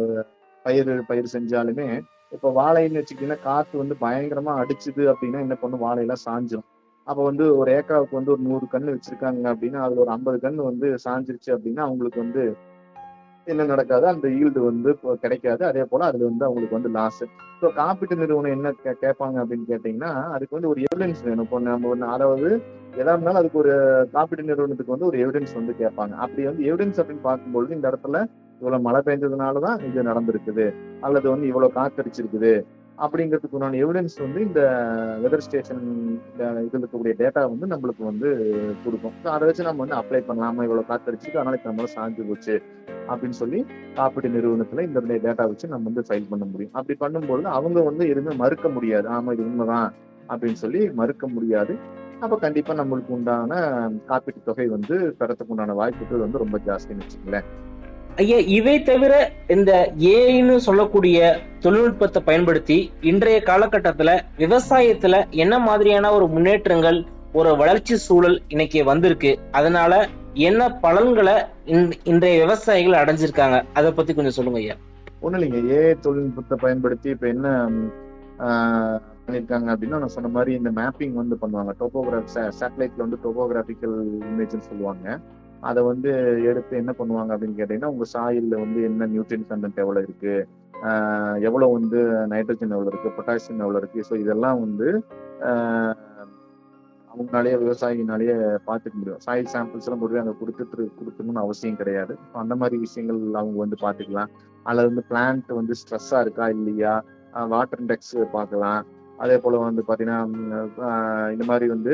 பயிர் பயிர் செஞ்சாலுமே இப்ப வாழைன்னு வச்சுக்கிட்டீங்கன்னா காத்து வந்து பயங்கரமா அடிச்சுது அப்படின்னா என்ன பண்ணும் வாழையெல்லாம் சாஞ்சிரும் அப்ப வந்து ஒரு ஏக்கராவுக்கு வந்து ஒரு நூறு கன்று வச்சிருக்காங்க அப்படின்னா அதுல ஒரு ஐம்பது கன்று வந்து சாஞ்சிருச்சு அப்படின்னா அவங்களுக்கு வந்து என்ன நடக்காது அந்த ஈல்டு வந்து இப்போ கிடைக்காது அதே போல அதுல வந்து அவங்களுக்கு வந்து லாஸ் ஸோ காப்பீட்டு நிறுவனம் என்ன கே- கேட்பாங்க அப்படின்னு கேட்டீங்கன்னா அதுக்கு வந்து ஒரு எவிடன்ஸ் வேணும் இப்போ நம்ம ஒண்ணு அதாவது எதா இருந்தாலும் அதுக்கு ஒரு காப்பீட்டு நிறுவனத்துக்கு வந்து ஒரு எவிடன்ஸ் வந்து கேட்பாங்க அப்படி வந்து எவிடன்ஸ் அப்படின்னு பார்க்கும்பொழுது இந்த இடத்துல இவ்வளவு மழை பெஞ்சதுனாலதான் இது நடந்திருக்குது அல்லது வந்து இவ்வளவு காத்தடிச்சிருக்குது அப்படிங்கிறதுக்கு உண்டான எவிடன்ஸ் வந்து இந்த வெதர் ஸ்டேஷன் இதுல இருக்கக்கூடிய டேட்டா வந்து நம்மளுக்கு வந்து கொடுக்கும் So அதை வச்சு நம்ம வந்து அப்ளை பண்ணலாமா இவ்வளவு காத்தடிச்சிருக்கு அதனால இப்ப நம்மளால சாஞ்சு போச்சு அப்படின்னு சொல்லி காப்பீட்டு நிறுவனத்துல இந்த டேட்டா வச்சு நம்ம வந்து ஃபைல் பண்ண முடியும் அப்படி பண்ணும்போது அவங்க வந்து எதுவுமே மறுக்க முடியாது ஆமா இது உண்மைதான் அப்படின்னு சொல்லி மறுக்க முடியாது அப்ப கண்டிப்பா நம்மளுக்கு உண்டான காப்பீட்டு தொகை வந்து பெறத்துக்கு உண்டான வாய்ப்புகள் வந்து ரொம்ப ஜாஸ்தின்னு வச்சுக்கங்களேன் ஐயா இவை தவிர இந்த ஏஐன்னு சொல்லக்கூடிய தொழில்நுட்பத்தை பயன்படுத்தி இன்றைய காலகட்டத்துல விவசாயத்துல என்ன மாதிரியான ஒரு முன்னேற்றங்கள் ஒரு வளர்ச்சி சூழல் இன்னைக்கு வந்திருக்கு அதனால என்ன பலன்களை இந்த- இன்றைய விவசாயிகள் அடைஞ்சிருக்காங்க அதை பத்தி கொஞ்சம் சொல்லுங்க ஐயா ஒண்ணும் இல்லைங்க ஏஐ தொழில்நுட்பத்தை பயன்படுத்தி இப்ப என்ன ம், ஆஹ், பண்ணிருக்காங்க அப்படின்னா நான் சொன்ன மாதிரி இந்த மேப்பிங் வந்து பண்ணுவாங்க டோபோகிராஃப் சேட்டலைட்ல வந்து டோபோகிராபிக்கல் இமேஜ்னு சொல்லுவாங்க அதை வந்து எடுத்து என்ன பண்ணுவாங்க அப்படின்னு கேட்டீங்கன்னா உங்க சாயில்ல வந்து என்ன நியூட்ரியன் கண்டென்ட் எவ்வளவு இருக்கு ஆஹ், எவ்வளவு வந்து நைட்ரஜன் எவ்வளவு இருக்கு பொட்டாசியம் எவ்வளவு இருக்கு ஸோ இதெல்லாம் வந்து ஆஹ், அவங்களாலேயே விவசாயினாலேயே பார்த்துக்க முடியும் சாயில் சாம்பிள்ஸ் எல்லாம் போட்டு அங்கே கொடுத்துட்டு கொடுக்கணும்னு அவசியம் கிடையாது So அந்த மாதிரி விஷயங்கள் அவங்க வந்து பார்த்துக்கலாம் அல்லது வந்து பிளான்ட் வந்து ஸ்ட்ரெஸ்ஸா இருக்கா இல்லையா வாட்டர் இண்டெக்ஸ் பார்க்கலாம் அதே போல வந்து பாத்தீங்கன்னா ம், ஆஹ் இந்த மாதிரி வந்து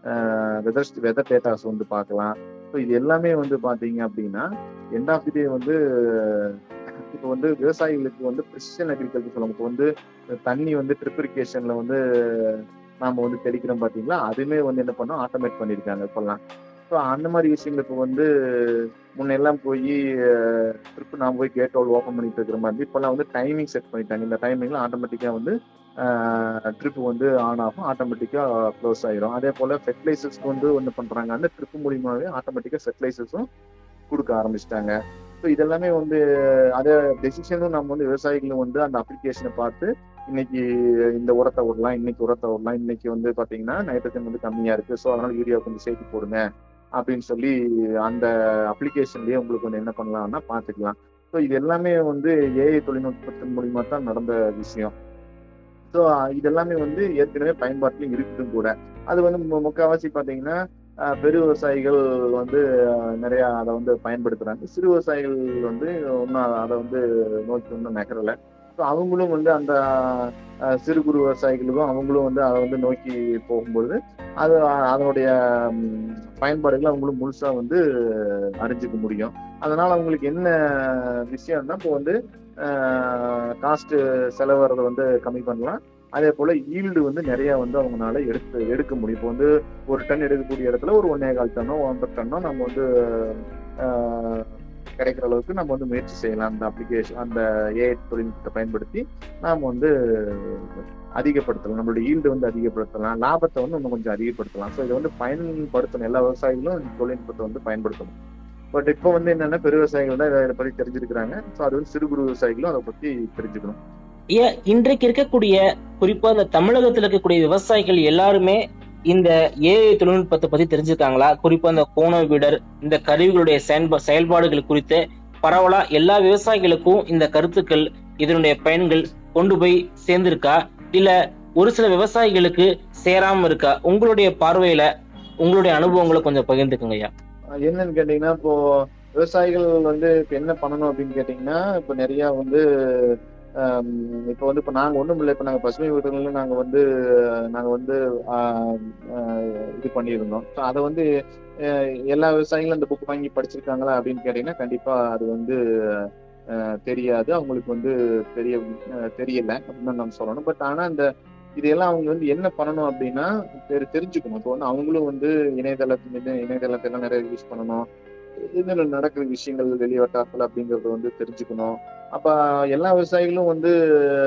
வெதர் வெதர் டேட்டாஸ் வந்து பார்க்கலாம் ஸோ இது எல்லாமே வந்து பாத்தீங்க அப்படின்னா எண்ட் ஆஃப் தி டே வந்து இப்போ வந்து விவசாயிகளுக்கு வந்து ப்ரிசிஷன் அக்ரிகல்ச்சர் சொல்லுவோம் இப்போ வந்து தண்ணி வந்து ட்ரிப் இரிகேஷன்ல வந்து நாம வந்து தெளிக்கிறோம் பாத்தீங்களா அதுவுமே வந்து என்ன பண்ணோம் ஆட்டோமேட் பண்ணியிருக்காங்க இப்பெல்லாம் ஸோ அந்த மாதிரி விஷயங்கள் இப்போ வந்து முன்னெல்லாம் போய் ட்ரிப் நான் போய் கேட் ஹோல் ஓப்பன் பண்ணிட்டு இருக்கிற மாதிரி இப்போல்லாம் வந்து டைமிங் செட் பண்ணிட்டாங்க இந்த டைமிங்ல ஆட்டோமேட்டிக்காக வந்து ட்ரிப் வந்து ஆன் ஆகும் ஆட்டோமேட்டிக்காக க்ளோஸ் ஆயிரும் அதே போல் ஃபெர்டிலைசர்ஸ்க்கு வந்து ஒன்று பண்ணுறாங்க அந்த ட்ரிப் மூலியமாகவே ஆட்டோமேட்டிக்காக ஃபெர்டிலைசர்ஸும் கொடுக்க ஆரம்பிச்சிட்டாங்க ஸோ இதெல்லாமே வந்து அதே டெசிஷனும் நம்ம வந்து விவசாயிகளும் வந்து அந்த அப்ளிகேஷனை பார்த்து இன்னைக்கு இந்த உரத்தை விடலாம் இன்னைக்கு உரத்தை விடலாம் இன்னைக்கு வந்து பாத்தீங்கன்னா நைட்ரஜன் வந்து கம்மியா இருக்கு ஸோ அதனால யூரியா கொஞ்சம் சேர்த்து போடுங்க அப்படின்னு சொல்லி அந்த அப்ளிகேஷன்லயே உங்களுக்கு வந்து என்ன பண்ணலாம்னா பார்த்துக்கலாம் ஸோ இது எல்லாமே வந்து ஏஐ தொழில்நுட்பத்தின் மூலியமா தான் நடந்த விஷயம் ஸோ இது எல்லாமே வந்து ஏற்கனவே பயன்பாட்டிலும் இருக்குதும் கூட அது வந்து மு- முக்காவாசி பார்த்தீங்கன்னா அஹ், பெரு விவசாயிகள் வந்து அஹ், நிறைய அதை வந்து பயன்படுத்துறாங்க சிறு விவசாயிகள் வந்து இன்னும் அதை வந்து நோக்கி ஒன்றும் நகரல ஸோ அவங்களும் வந்து அந்த அஹ், சிறு குறு விவசாயிகளுக்கும் அவங்களும் வந்து அதை வந்து நோக்கி போகும்பொழுது அது அதனுடைய ம், பயன்பாடுகளை அவங்களும் முழுசா வந்து அறிஞ்சுக்க முடியும் அதனால அவங்களுக்கு என்ன விஷயம்னா இப்போ வந்து காஸ்ட் செலவரதை வந்து கம்மி பண்ணலாம் அதே போல ஈல்டு வந்து நிறைய வந்து அவங்களால எடுத்து எடுக்க முடியும் இப்போ வந்து ஒரு டன் எடுக்கக்கூடிய இடத்துல ஒரு ஒன்னே கால் டன்னோ ஒன்றரை டன்னோ நம்ம வந்து ஆஹ், கிடைக்கிற அளவுக்கு நம்ம வந்து முயற்சி செய்யலாம் அந்த அப்ளிகேஷன் அந்த ஏஐ தொழில்நுட்பத்தை பயன்படுத்தி நாம வந்து அதிகப்படுத்தலாம் நம்மளுடைய ஈல்டு வந்து அதிகப்படுத்தலாம் லாபத்தை வந்து இன்னும் கொஞ்சம் அதிகப்படுத்தலாம் ஸோ இதை வந்து பயன்படுத்தணும் எல்லா விவசாயிகளும் இந்த தொழில்நுட்பத்தை வந்து பயன்படுத்தணும் பட் இப்போ வந்து என்னன்னா பெரு விவசாயிகள் தான் இதை பத்தி தெரிஞ்சிருக்கிறாங்க ஸோ அது வந்து சிறு குறு விவசாயிகளும் அதை பத்தி தெரிஞ்சுக்கணும் ஏன் இன்றைக்கு இருக்கக்கூடிய குறிப்பா இந்த தமிழகத்துல இருக்கக்கூடிய விவசாயிகள் எல்லாருமே இந்த ஏஐ தொழில்நுட்பத்தை பத்தி தெரிஞ்சுக்காங்களா குறிப்பா இந்த கோண வீடர் இந்த கருவிகளுடைய செயல்பா செயல்பாடுகள் குறித்து பரவலா எல்லா விவசாயிகளுக்கும் இந்த கருத்துக்கள் இதனுடைய பயன்கள் கொண்டு போய் சேர்ந்திருக்கா இல்ல ஒரு சில விவசாயிகளுக்கு சேராம இருக்கா உங்களுடைய பார்வையில உங்களுடைய அனுபவங்களை கொஞ்சம் பகிர்ந்துக்குங்க ஐயா அஹ் என்னன்னு கேட்டீங்கன்னா இப்போ விவசாயிகள் வந்து இப்ப என்ன பண்ணணும் அப்படின்னு கேட்டீங்கன்னா இப்போ நிறைய வந்து ஆம், இப்போ வந்து இப்போ நாங்க ஒண்ணும் இல்லை இப்போ நாங்க பசுமை வீடுகள்ல நாங்க வந்து நாங்க வந்து ஆஹ், ஆஹ், இது பண்ணியிருந்தோம் ஸோ அதை வந்து அஹ், எல்லா விவசாயிகளும் அந்த புக் வாங்கி படிச்சிருக்காங்களா அப்படின்னு கேட்டீங்கன்னா கண்டிப்பா அது வந்து அஹ், தெரியாது அவங்களுக்கு வந்து தெரிய அஹ், தெரியல அப்படின்னு தான் நம்ம சொல்லணும் பட் ஆனா அந்த இதெல்லாம் அவங்க வந்து என்ன பண்ணணும் அப்படின்னா தெரி- தெரிஞ்சுக்கணும் இப்போ வந்து அவங்களும் வந்து இணையதளத்து மீது இணையதளத்தை எல்லாம் நிறைய யூஸ் பண்ணணும் இதுல நடக்கிற விஷயங்கள் வெளிவட்டாரத்துல அப்படிங்கறத வந்து தெரிஞ்சுக்கணும் அப்ப எல்லா விவசாயிகளும் வந்து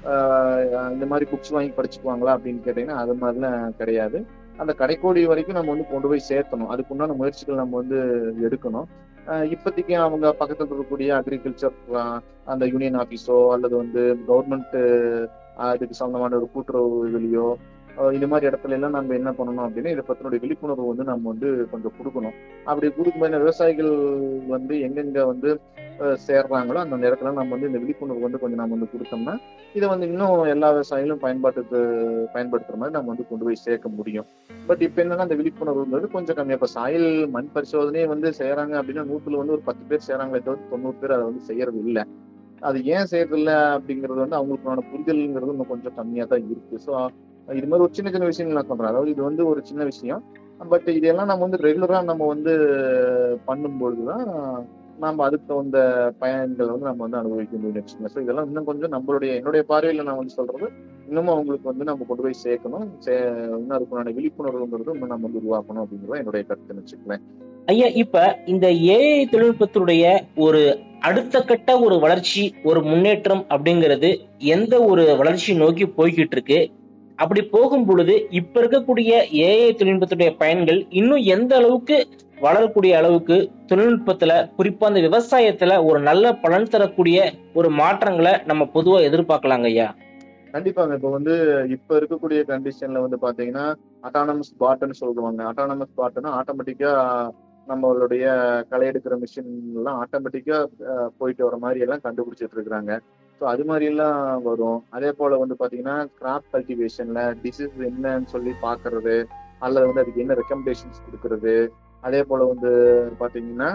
ஆஹ் இந்த மாதிரி புக்ஸ் வாங்கி படிச்சுக்குவாங்களா அப்படின்னு கேட்டீங்கன்னா அது மாதிரிலாம் கிடையாது அந்த கடைக்கோடி வரைக்கும் நம்ம வந்து கொண்டு போய் சேர்த்தணும் அதுக்குண்டான முயற்சிகள் நம்ம வந்து எடுக்கணும் ஆஹ் இப்போதைக்கு அவங்க பக்கத்துல இருக்கக்கூடிய அக்ரிகல்ச்சர் அந்த யூனியன் ஆஃபீஸோ அல்லது வந்து கவர்மெண்ட் அதுக்கு சொந்தமான ஒரு கூட்டுறவு இதுலையோ ஆஹ் இந்த மாதிரி இடத்துல எல்லாம் நம்ம என்ன பண்ணணும் அப்படின்னா இதை பத்தினுடைய விழிப்புணர்வு வந்து நம்ம வந்து கொஞ்சம் கொடுக்கணும் அப்படி கொடுக்கும்போது விவசாயிகள் வந்து எங்கெங்க வந்து ஆஹ் சேர்றாங்களோ அந்த நேரத்துல நம்ம வந்து இந்த விழிப்புணர்வு வந்து கொஞ்சம் நம்ம வந்து கொடுத்தோம்னா இதை வந்து இன்னும் எல்லா விவசாயிகளும் பயன்பாட்டுக்கு பயன்படுத்துற மாதிரி நம்ம வந்து கொண்டு போய் சேர்க்க முடியும் பட் இப்ப என்னன்னா அந்த விழிப்புணர்வுங்கிறது கொஞ்சம் கம்மியா இப்ப சாயில் மண் பரிசோதனையே வந்து செய்யறாங்க அப்படின்னா நூத்துல வந்து ஒரு பத்து பேர் செய்யறாங்களே தவிர தொண்ணூறு பேர் அதை வந்து செய்யறது இல்ல அது ஏன் செய்யறது இல்ல அப்படிங்கிறது வந்து அவங்களுக்கான புரிதல்ங்கிறது இன்னும் கொஞ்சம் கம்மியா தான் இருக்கு ஸோ இது மாதிரி ஒரு சின்ன சின்ன விஷயங்கள் நான் சொல்றேன் அதாவது இது வந்து ஒரு சின்ன விஷயம் பட் இதெல்லாம் நம்ம வந்து ரெகுலரா நம்ம வந்து பண்ணும்பொழுதுதான் நம்ம அதுக்கு தகுந்த பயன்களை வந்து நம்ம வந்து அனுபவிக்க முடியும் வச்சுக்கோங்க ஸோ இதெல்லாம் இன்னும் கொஞ்சம் நம்மளுடைய என்னுடைய பார்வையில நான் வந்து சொல்றது இன்னமும் அவங்களுக்கு வந்து நம்ம கொண்டு போய் சேர்க்கணும் சே- இன்னும் அதுக்குண்டான விழிப்புணர்வுங்கிறது இன்னும் நம்ம வந்து உருவாக்கணும் அப்படிங்கிறத என்னுடைய கருத்துன்னு வச்சுக்கலேன் ஐயா இப்ப இந்த ஏஐ தொழில்நுட்பத்துடைய ஒரு அடுத்த கட்ட ஒரு வளர்ச்சி ஒரு முன்னேற்றம் அப்படிங்கிறது எந்த ஒரு வளர்ச்சி நோக்கி போய்கிட்டு இருக்கு அப்படி போகும் பொழுது இப்ப இருக்கக்கூடிய ஏஐ தொழில்நுட்பத்துடைய பயன்கள் இன்னும் எந்த அளவுக்கு வளரக்கூடிய அளவுக்கு தொழில்நுட்பத்துல குறிப்பா அந்த விவசாயத்துல ஒரு நல்ல பலன் தரக்கூடிய ஒரு மாற்றங்களை நம்ம பொதுவா எதிர்பார்க்கலாங்க ஐயா கண்டிப்பாங்க இப்போ வந்து இப்ப இருக்கக்கூடிய கண்டிஷன்ல வந்து பாத்தீங்கன்னா அட்டானமஸ் பாட்னு சொல்லுவாங்க அட்டானமஸ் பாட்னா ஆட்டோமேட்டிக்கா நம்மளுடைய களை எடுக்கிற மிஷின் எல்லாம் ஆட்டோமேட்டிக்கா போயிட்டு வர மாதிரி எல்லாம் கண்டுபிடிச்சிட்டு இருக்கிறாங்க ஸோ அது மாதிரி எல்லாம் வரும் அதே போல வந்து பாத்தீங்கன்னா கிராப் கல்டிவேஷன்ல டிசீஸ் என்னன்னு சொல்லி பாக்குறது அல்லது வந்து அதுக்கு என்ன ரெக்கமெண்டேஷன்ஸ் கொடுக்கறது அதே போல வந்து பாத்தீங்கன்னா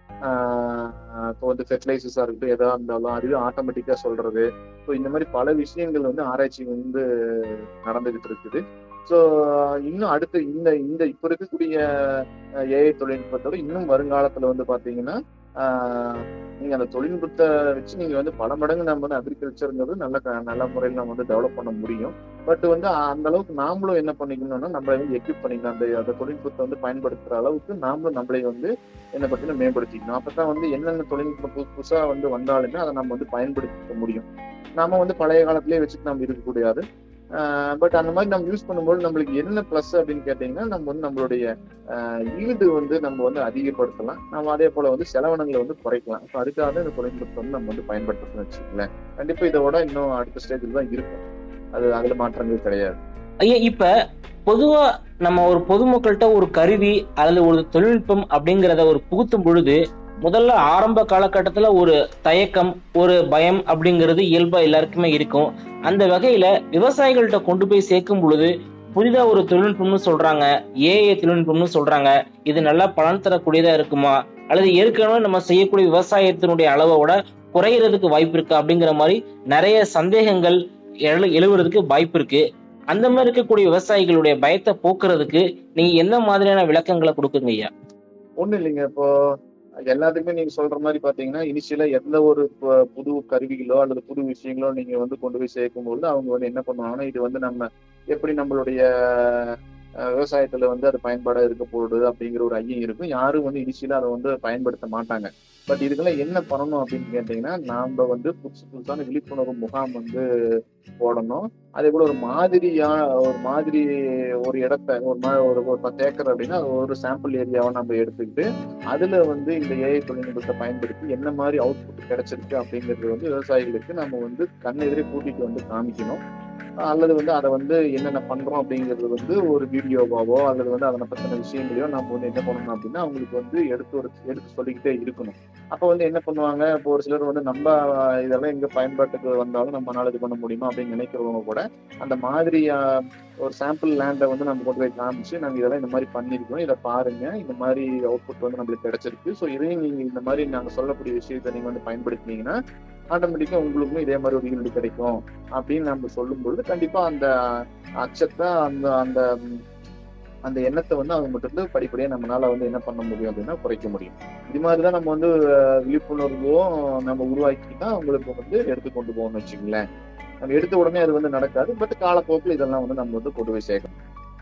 இப்போ வந்து ஃபெர்டிலைசர்ஸா இருக்கட்டும் எதா இருந்தாலும் அதுவே ஆட்டோமேட்டிக்கா சொல்றது ஸோ இந்த மாதிரி பல விஷயங்கள் வந்து ஆராய்ச்சி வந்து நடந்துகிட்டு இருக்குது ஸோ இன்னும் அடுத்து இந்த இந்த இப்ப இருக்கக்கூடிய ஏஐ தொழில்நுட்பத்தோட இன்னும் வருங்காலத்துல வந்து பாத்தீங்கன்னா ஆஹ், நீங்க அந்த தொழில்நுட்பத்தை வச்சு நீங்க வந்து பல மடங்கு நம்ம வந்து அக்ரிகல்ச்சருங்கிறது நல்ல க- நல்ல முறையில் நம்ம வந்து டெவலப் பண்ண முடியும் பட் வந்து அந்த அளவுக்கு நாமளும் என்ன பண்ணிக்கணும்னா நம்மளை வந்து எக்யூப் பண்ணிக்கணும் அந்த அந்த தொழில்நுட்பத்தை வந்து பயன்படுத்துற அளவுக்கு நாமளும் நம்மளை வந்து என்ன பத்தின மேம்படுத்திக்கணும் அப்பதான் வந்து என்னென்ன தொழில்நுட்பம் புதுசு புதுசா வந்து வந்தாலுமே அதை நம்ம வந்து பயன்படுத்திக்க முடியும் நாம வந்து பழைய காலத்திலேயே வச்சுட்டு நம்ம இருக்கக்கூடாது பட் அந்த மாதிரி நம்ம யூஸ் பண்ணும்போது நம்மளுக்கு என்ன ப்ளஸ் அப்படின்னு கேட்டீங்கன்னா நம்ம வந்து நம்மளுடைய ஈல்டு வந்து நம்ம வந்து அதிகப்படுத்தலாம் நம்ம அதே போல வந்து செலவினங்களை வந்து குறைக்கலாம் ஸோ அதுக்காக தான் இந்த தொழில்நுட்பம் வந்து நம்ம வந்து பயன்படுத்தணும்னு வச்சுக்கோங்களேன் கண்டிப்பா இதோட இன்னும் அடுத்த ஸ்டேஜில் தான் இருக்கும் அது அதுல மாற்றங்கள் கிடையாது ஐயா இப்ப பொதுவா நம்ம ஒரு பொதுமக்கள்கிட்ட ஒரு கருவி அல்லது ஒரு தொழில்நுட்பம் அப்படிங்கிறத ஒரு புகுத்தும் பொழுது முதல்ல ஆரம்ப காலகட்டத்துல ஒரு தயக்கம் ஒரு பயம் அப்படிங்கிறது இயல்பா எல்லாருக்குமே இருக்கும் அந்த வகையில விவசாயிகள்கிட்ட கொண்டு போய் சேர்க்கும் பொழுது புதிதா ஒரு தொழில்நுட்பம்னு சொல்றாங்க ஏஐ தொழில்நுட்பம்னு சொல்றாங்க இது நல்லா பலன் தரக்கூடியதா இருக்குமா அல்லது ஏற்கனவே நம்ம செய்யக்கூடிய விவசாயத்தினுடைய அளவோட குறையறதுக்கு வாய்ப்பு இருக்கா அப்படிங்கிற மாதிரி நிறைய சந்தேகங்கள் எழு- எழுவறதுக்கு வாய்ப்பு இருக்கு அந்த மாதிரி இருக்கக்கூடிய விவசாயிகளுடைய பயத்தை போக்குறதுக்கு நீங்க எந்த மாதிரியான விளக்கங்களை கொடுக்குங்க ஐயா ஒண்ணும் இல்லைங்க இப்போ எல்லாத்துக்குமே நீங்க சொல்ற மாதிரி பாத்தீங்கன்னா இனிஷியலா எந்த ஒரு பு- புது கருவிகளோ அல்லது புது விஷயங்களோ நீங்க வந்து கொண்டு போய் சேர்க்கும்போது அவங்க வந்து என்ன பண்ணுவாங்கன்னா இது வந்து நம்ம எப்படி நம்மளுடைய அஹ், விவசாயத்துல வந்து அது பயன்பாடா இருக்க போகுது அப்படிங்கிற ஒரு ஐயம் இருக்கும் யாரும் வந்து இனிஷியலா அதை வந்து பயன்படுத்த மாட்டாங்க பட் இதுக்கெல்லாம் என்ன பண்ணணும் அப்படின்னு கேட்டீங்கன்னா நாம வந்து புதுசு புதுசான விழிப்புணர்வு முகாம் வந்து போடணும் அதே போல ஒரு மாதிரியா ஒரு மாதிரி ஒரு இடத்த ஒரு மா- ஒரு ஒரு பத்து ஏக்கர் அப்படின்னா அது ஒரு சாம்பிள் ஏரியாவை நம்ம எடுத்துக்கிட்டு அதுல வந்து இந்த ஏஐ தொழில்நுட்பத்தை பயன்படுத்தி என்ன மாதிரி அவுட்புட் கிடைச்சிருக்கு அப்படிங்கிறது வந்து விவசாயிகளுக்கு நம்ம வந்து கண்ணெதிரே கூட்டிட்டு வந்து காமிக்கணும் அல்லது வந்து அதை வந்து என்னென்ன பண்றோம் அப்படிங்கிறது வந்து ஒரு வீடியோவாவோ அல்லது வந்து அதனை பத்தின விஷயங்களையோ நம்ம வந்து என்ன பண்ணணும் அப்படின்னா அவங்களுக்கு வந்து எடுத்து ஒரு எடுத்து சொல்லிக்கிட்டே இருக்கணும் அப்ப வந்து என்ன பண்ணுவாங்க இப்போ ஒரு சிலர் வந்து நம்ம இதெல்லாம் எங்க பயன்பாட்டுக்கு வந்தாலும் நம்மளால இது பண்ண முடியுமா அப்படின்னு நினைக்கிறவங்க கூட அந்த மாதிரி ஆஹ், ஒரு சாம்பிள் லேண்டை வந்து நம்ம கொண்டு போய் காமிச்சு நாங்க இதெல்லாம் இந்த மாதிரி பண்ணிருக்கோம் இதை பாருங்க இந்த மாதிரி அவுட்புட் வந்து நம்மளுக்கு கிடைச்சிருக்கு ஸோ இதையும் நீங்க இந்த மாதிரி நாங்க சொல்லக்கூடிய விஷயத்தை நீங்க வந்து பயன்படுத்தினீங்கன்னா ஆட்டோமேட்டிக்கா உங்களுக்கும் இதே மாதிரி ஒரு ஈல்டு கிடைக்கும் அப்படின்னு நம்ம சொல்லும் பொழுது கண்டிப்பா அந்த அச்சத்தை அந்த அந்த ம், அந்த எண்ணத்தை வந்து அவங்க மட்டும் படிப்படியா நம்மளால வந்து என்ன பண்ண முடியும் அப்படின்னா குறைக்க முடியும் இது மாதிரிதான் நம்ம வந்து அஹ், விழிப்புணர்வும் நம்ம உருவாக்கி தான் அவங்களுக்கு வந்து எடுத்து கொண்டு போகணும்னு வச்சுங்களேன் நம்ம எடுத்த உடனே அது வந்து நடக்காது பட் காலப்போக்கில் இதெல்லாம் வந்து நம்ம வந்து கொண்டு போய் சேர்க்கணும்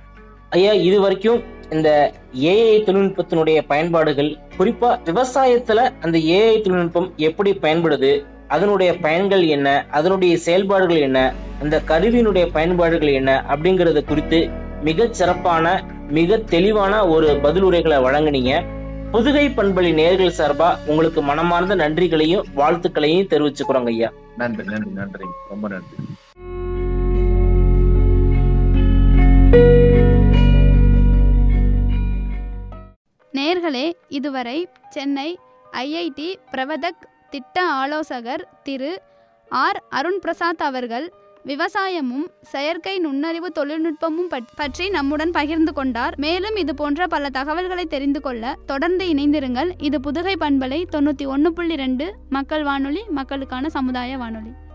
ஐயா இது வரைக்கும் இந்த ஏஐ தொழில்நுட்பத்தினுடைய பயன்பாடுகள் குறிப்பா விவசாயத்துல அந்த ஏஐ தொழில்நுட்பம் எப்படி பயன்படுது அதனுடைய பயன்கள் என்ன அதனுடைய செயல்பாடுகள் என்ன அந்த கருவியினுடைய பயன்பாடுகள் என்ன அப்படிங்கறது குறித்து மிகச் சிறப்பான மிக தெளிவான ஒரு பதிலுரைகளை வழங்குனீங்க புதுகை பண்பலி நேர்கள் சார்பா உங்களுக்கு மனமார்ந்த நன்றிகளையும் வாழ்த்துக்களையும் தெரிவிச்சுக்கிறோங்க ஐயா நன்றி நன்றி நன்றி ரொம்ப நன்றி நேர்களே இதுவரை சென்னை ஐஐடி பிரவதக் திட்ட ஆலோசகர் திரு ஆர் அருண் பிரசாத் அவர்கள் விவசாயமும் செயற்கை நுண்ணறிவு தொழில்நுட்பமும் பற்- பற்றி நம்முடன் பகிர்ந்து கொண்டார் மேலும் இது போன்ற பல தகவல்களை தெரிந்து கொள்ள தொடர்ந்து இணைந்திருங்கள் இது புதுகை பண்பலை தொண்ணூற்றி ஒன்று புள்ளி ரெண்டு மக்கள் வானொலி மக்களுக்கான சமுதாய வானொலி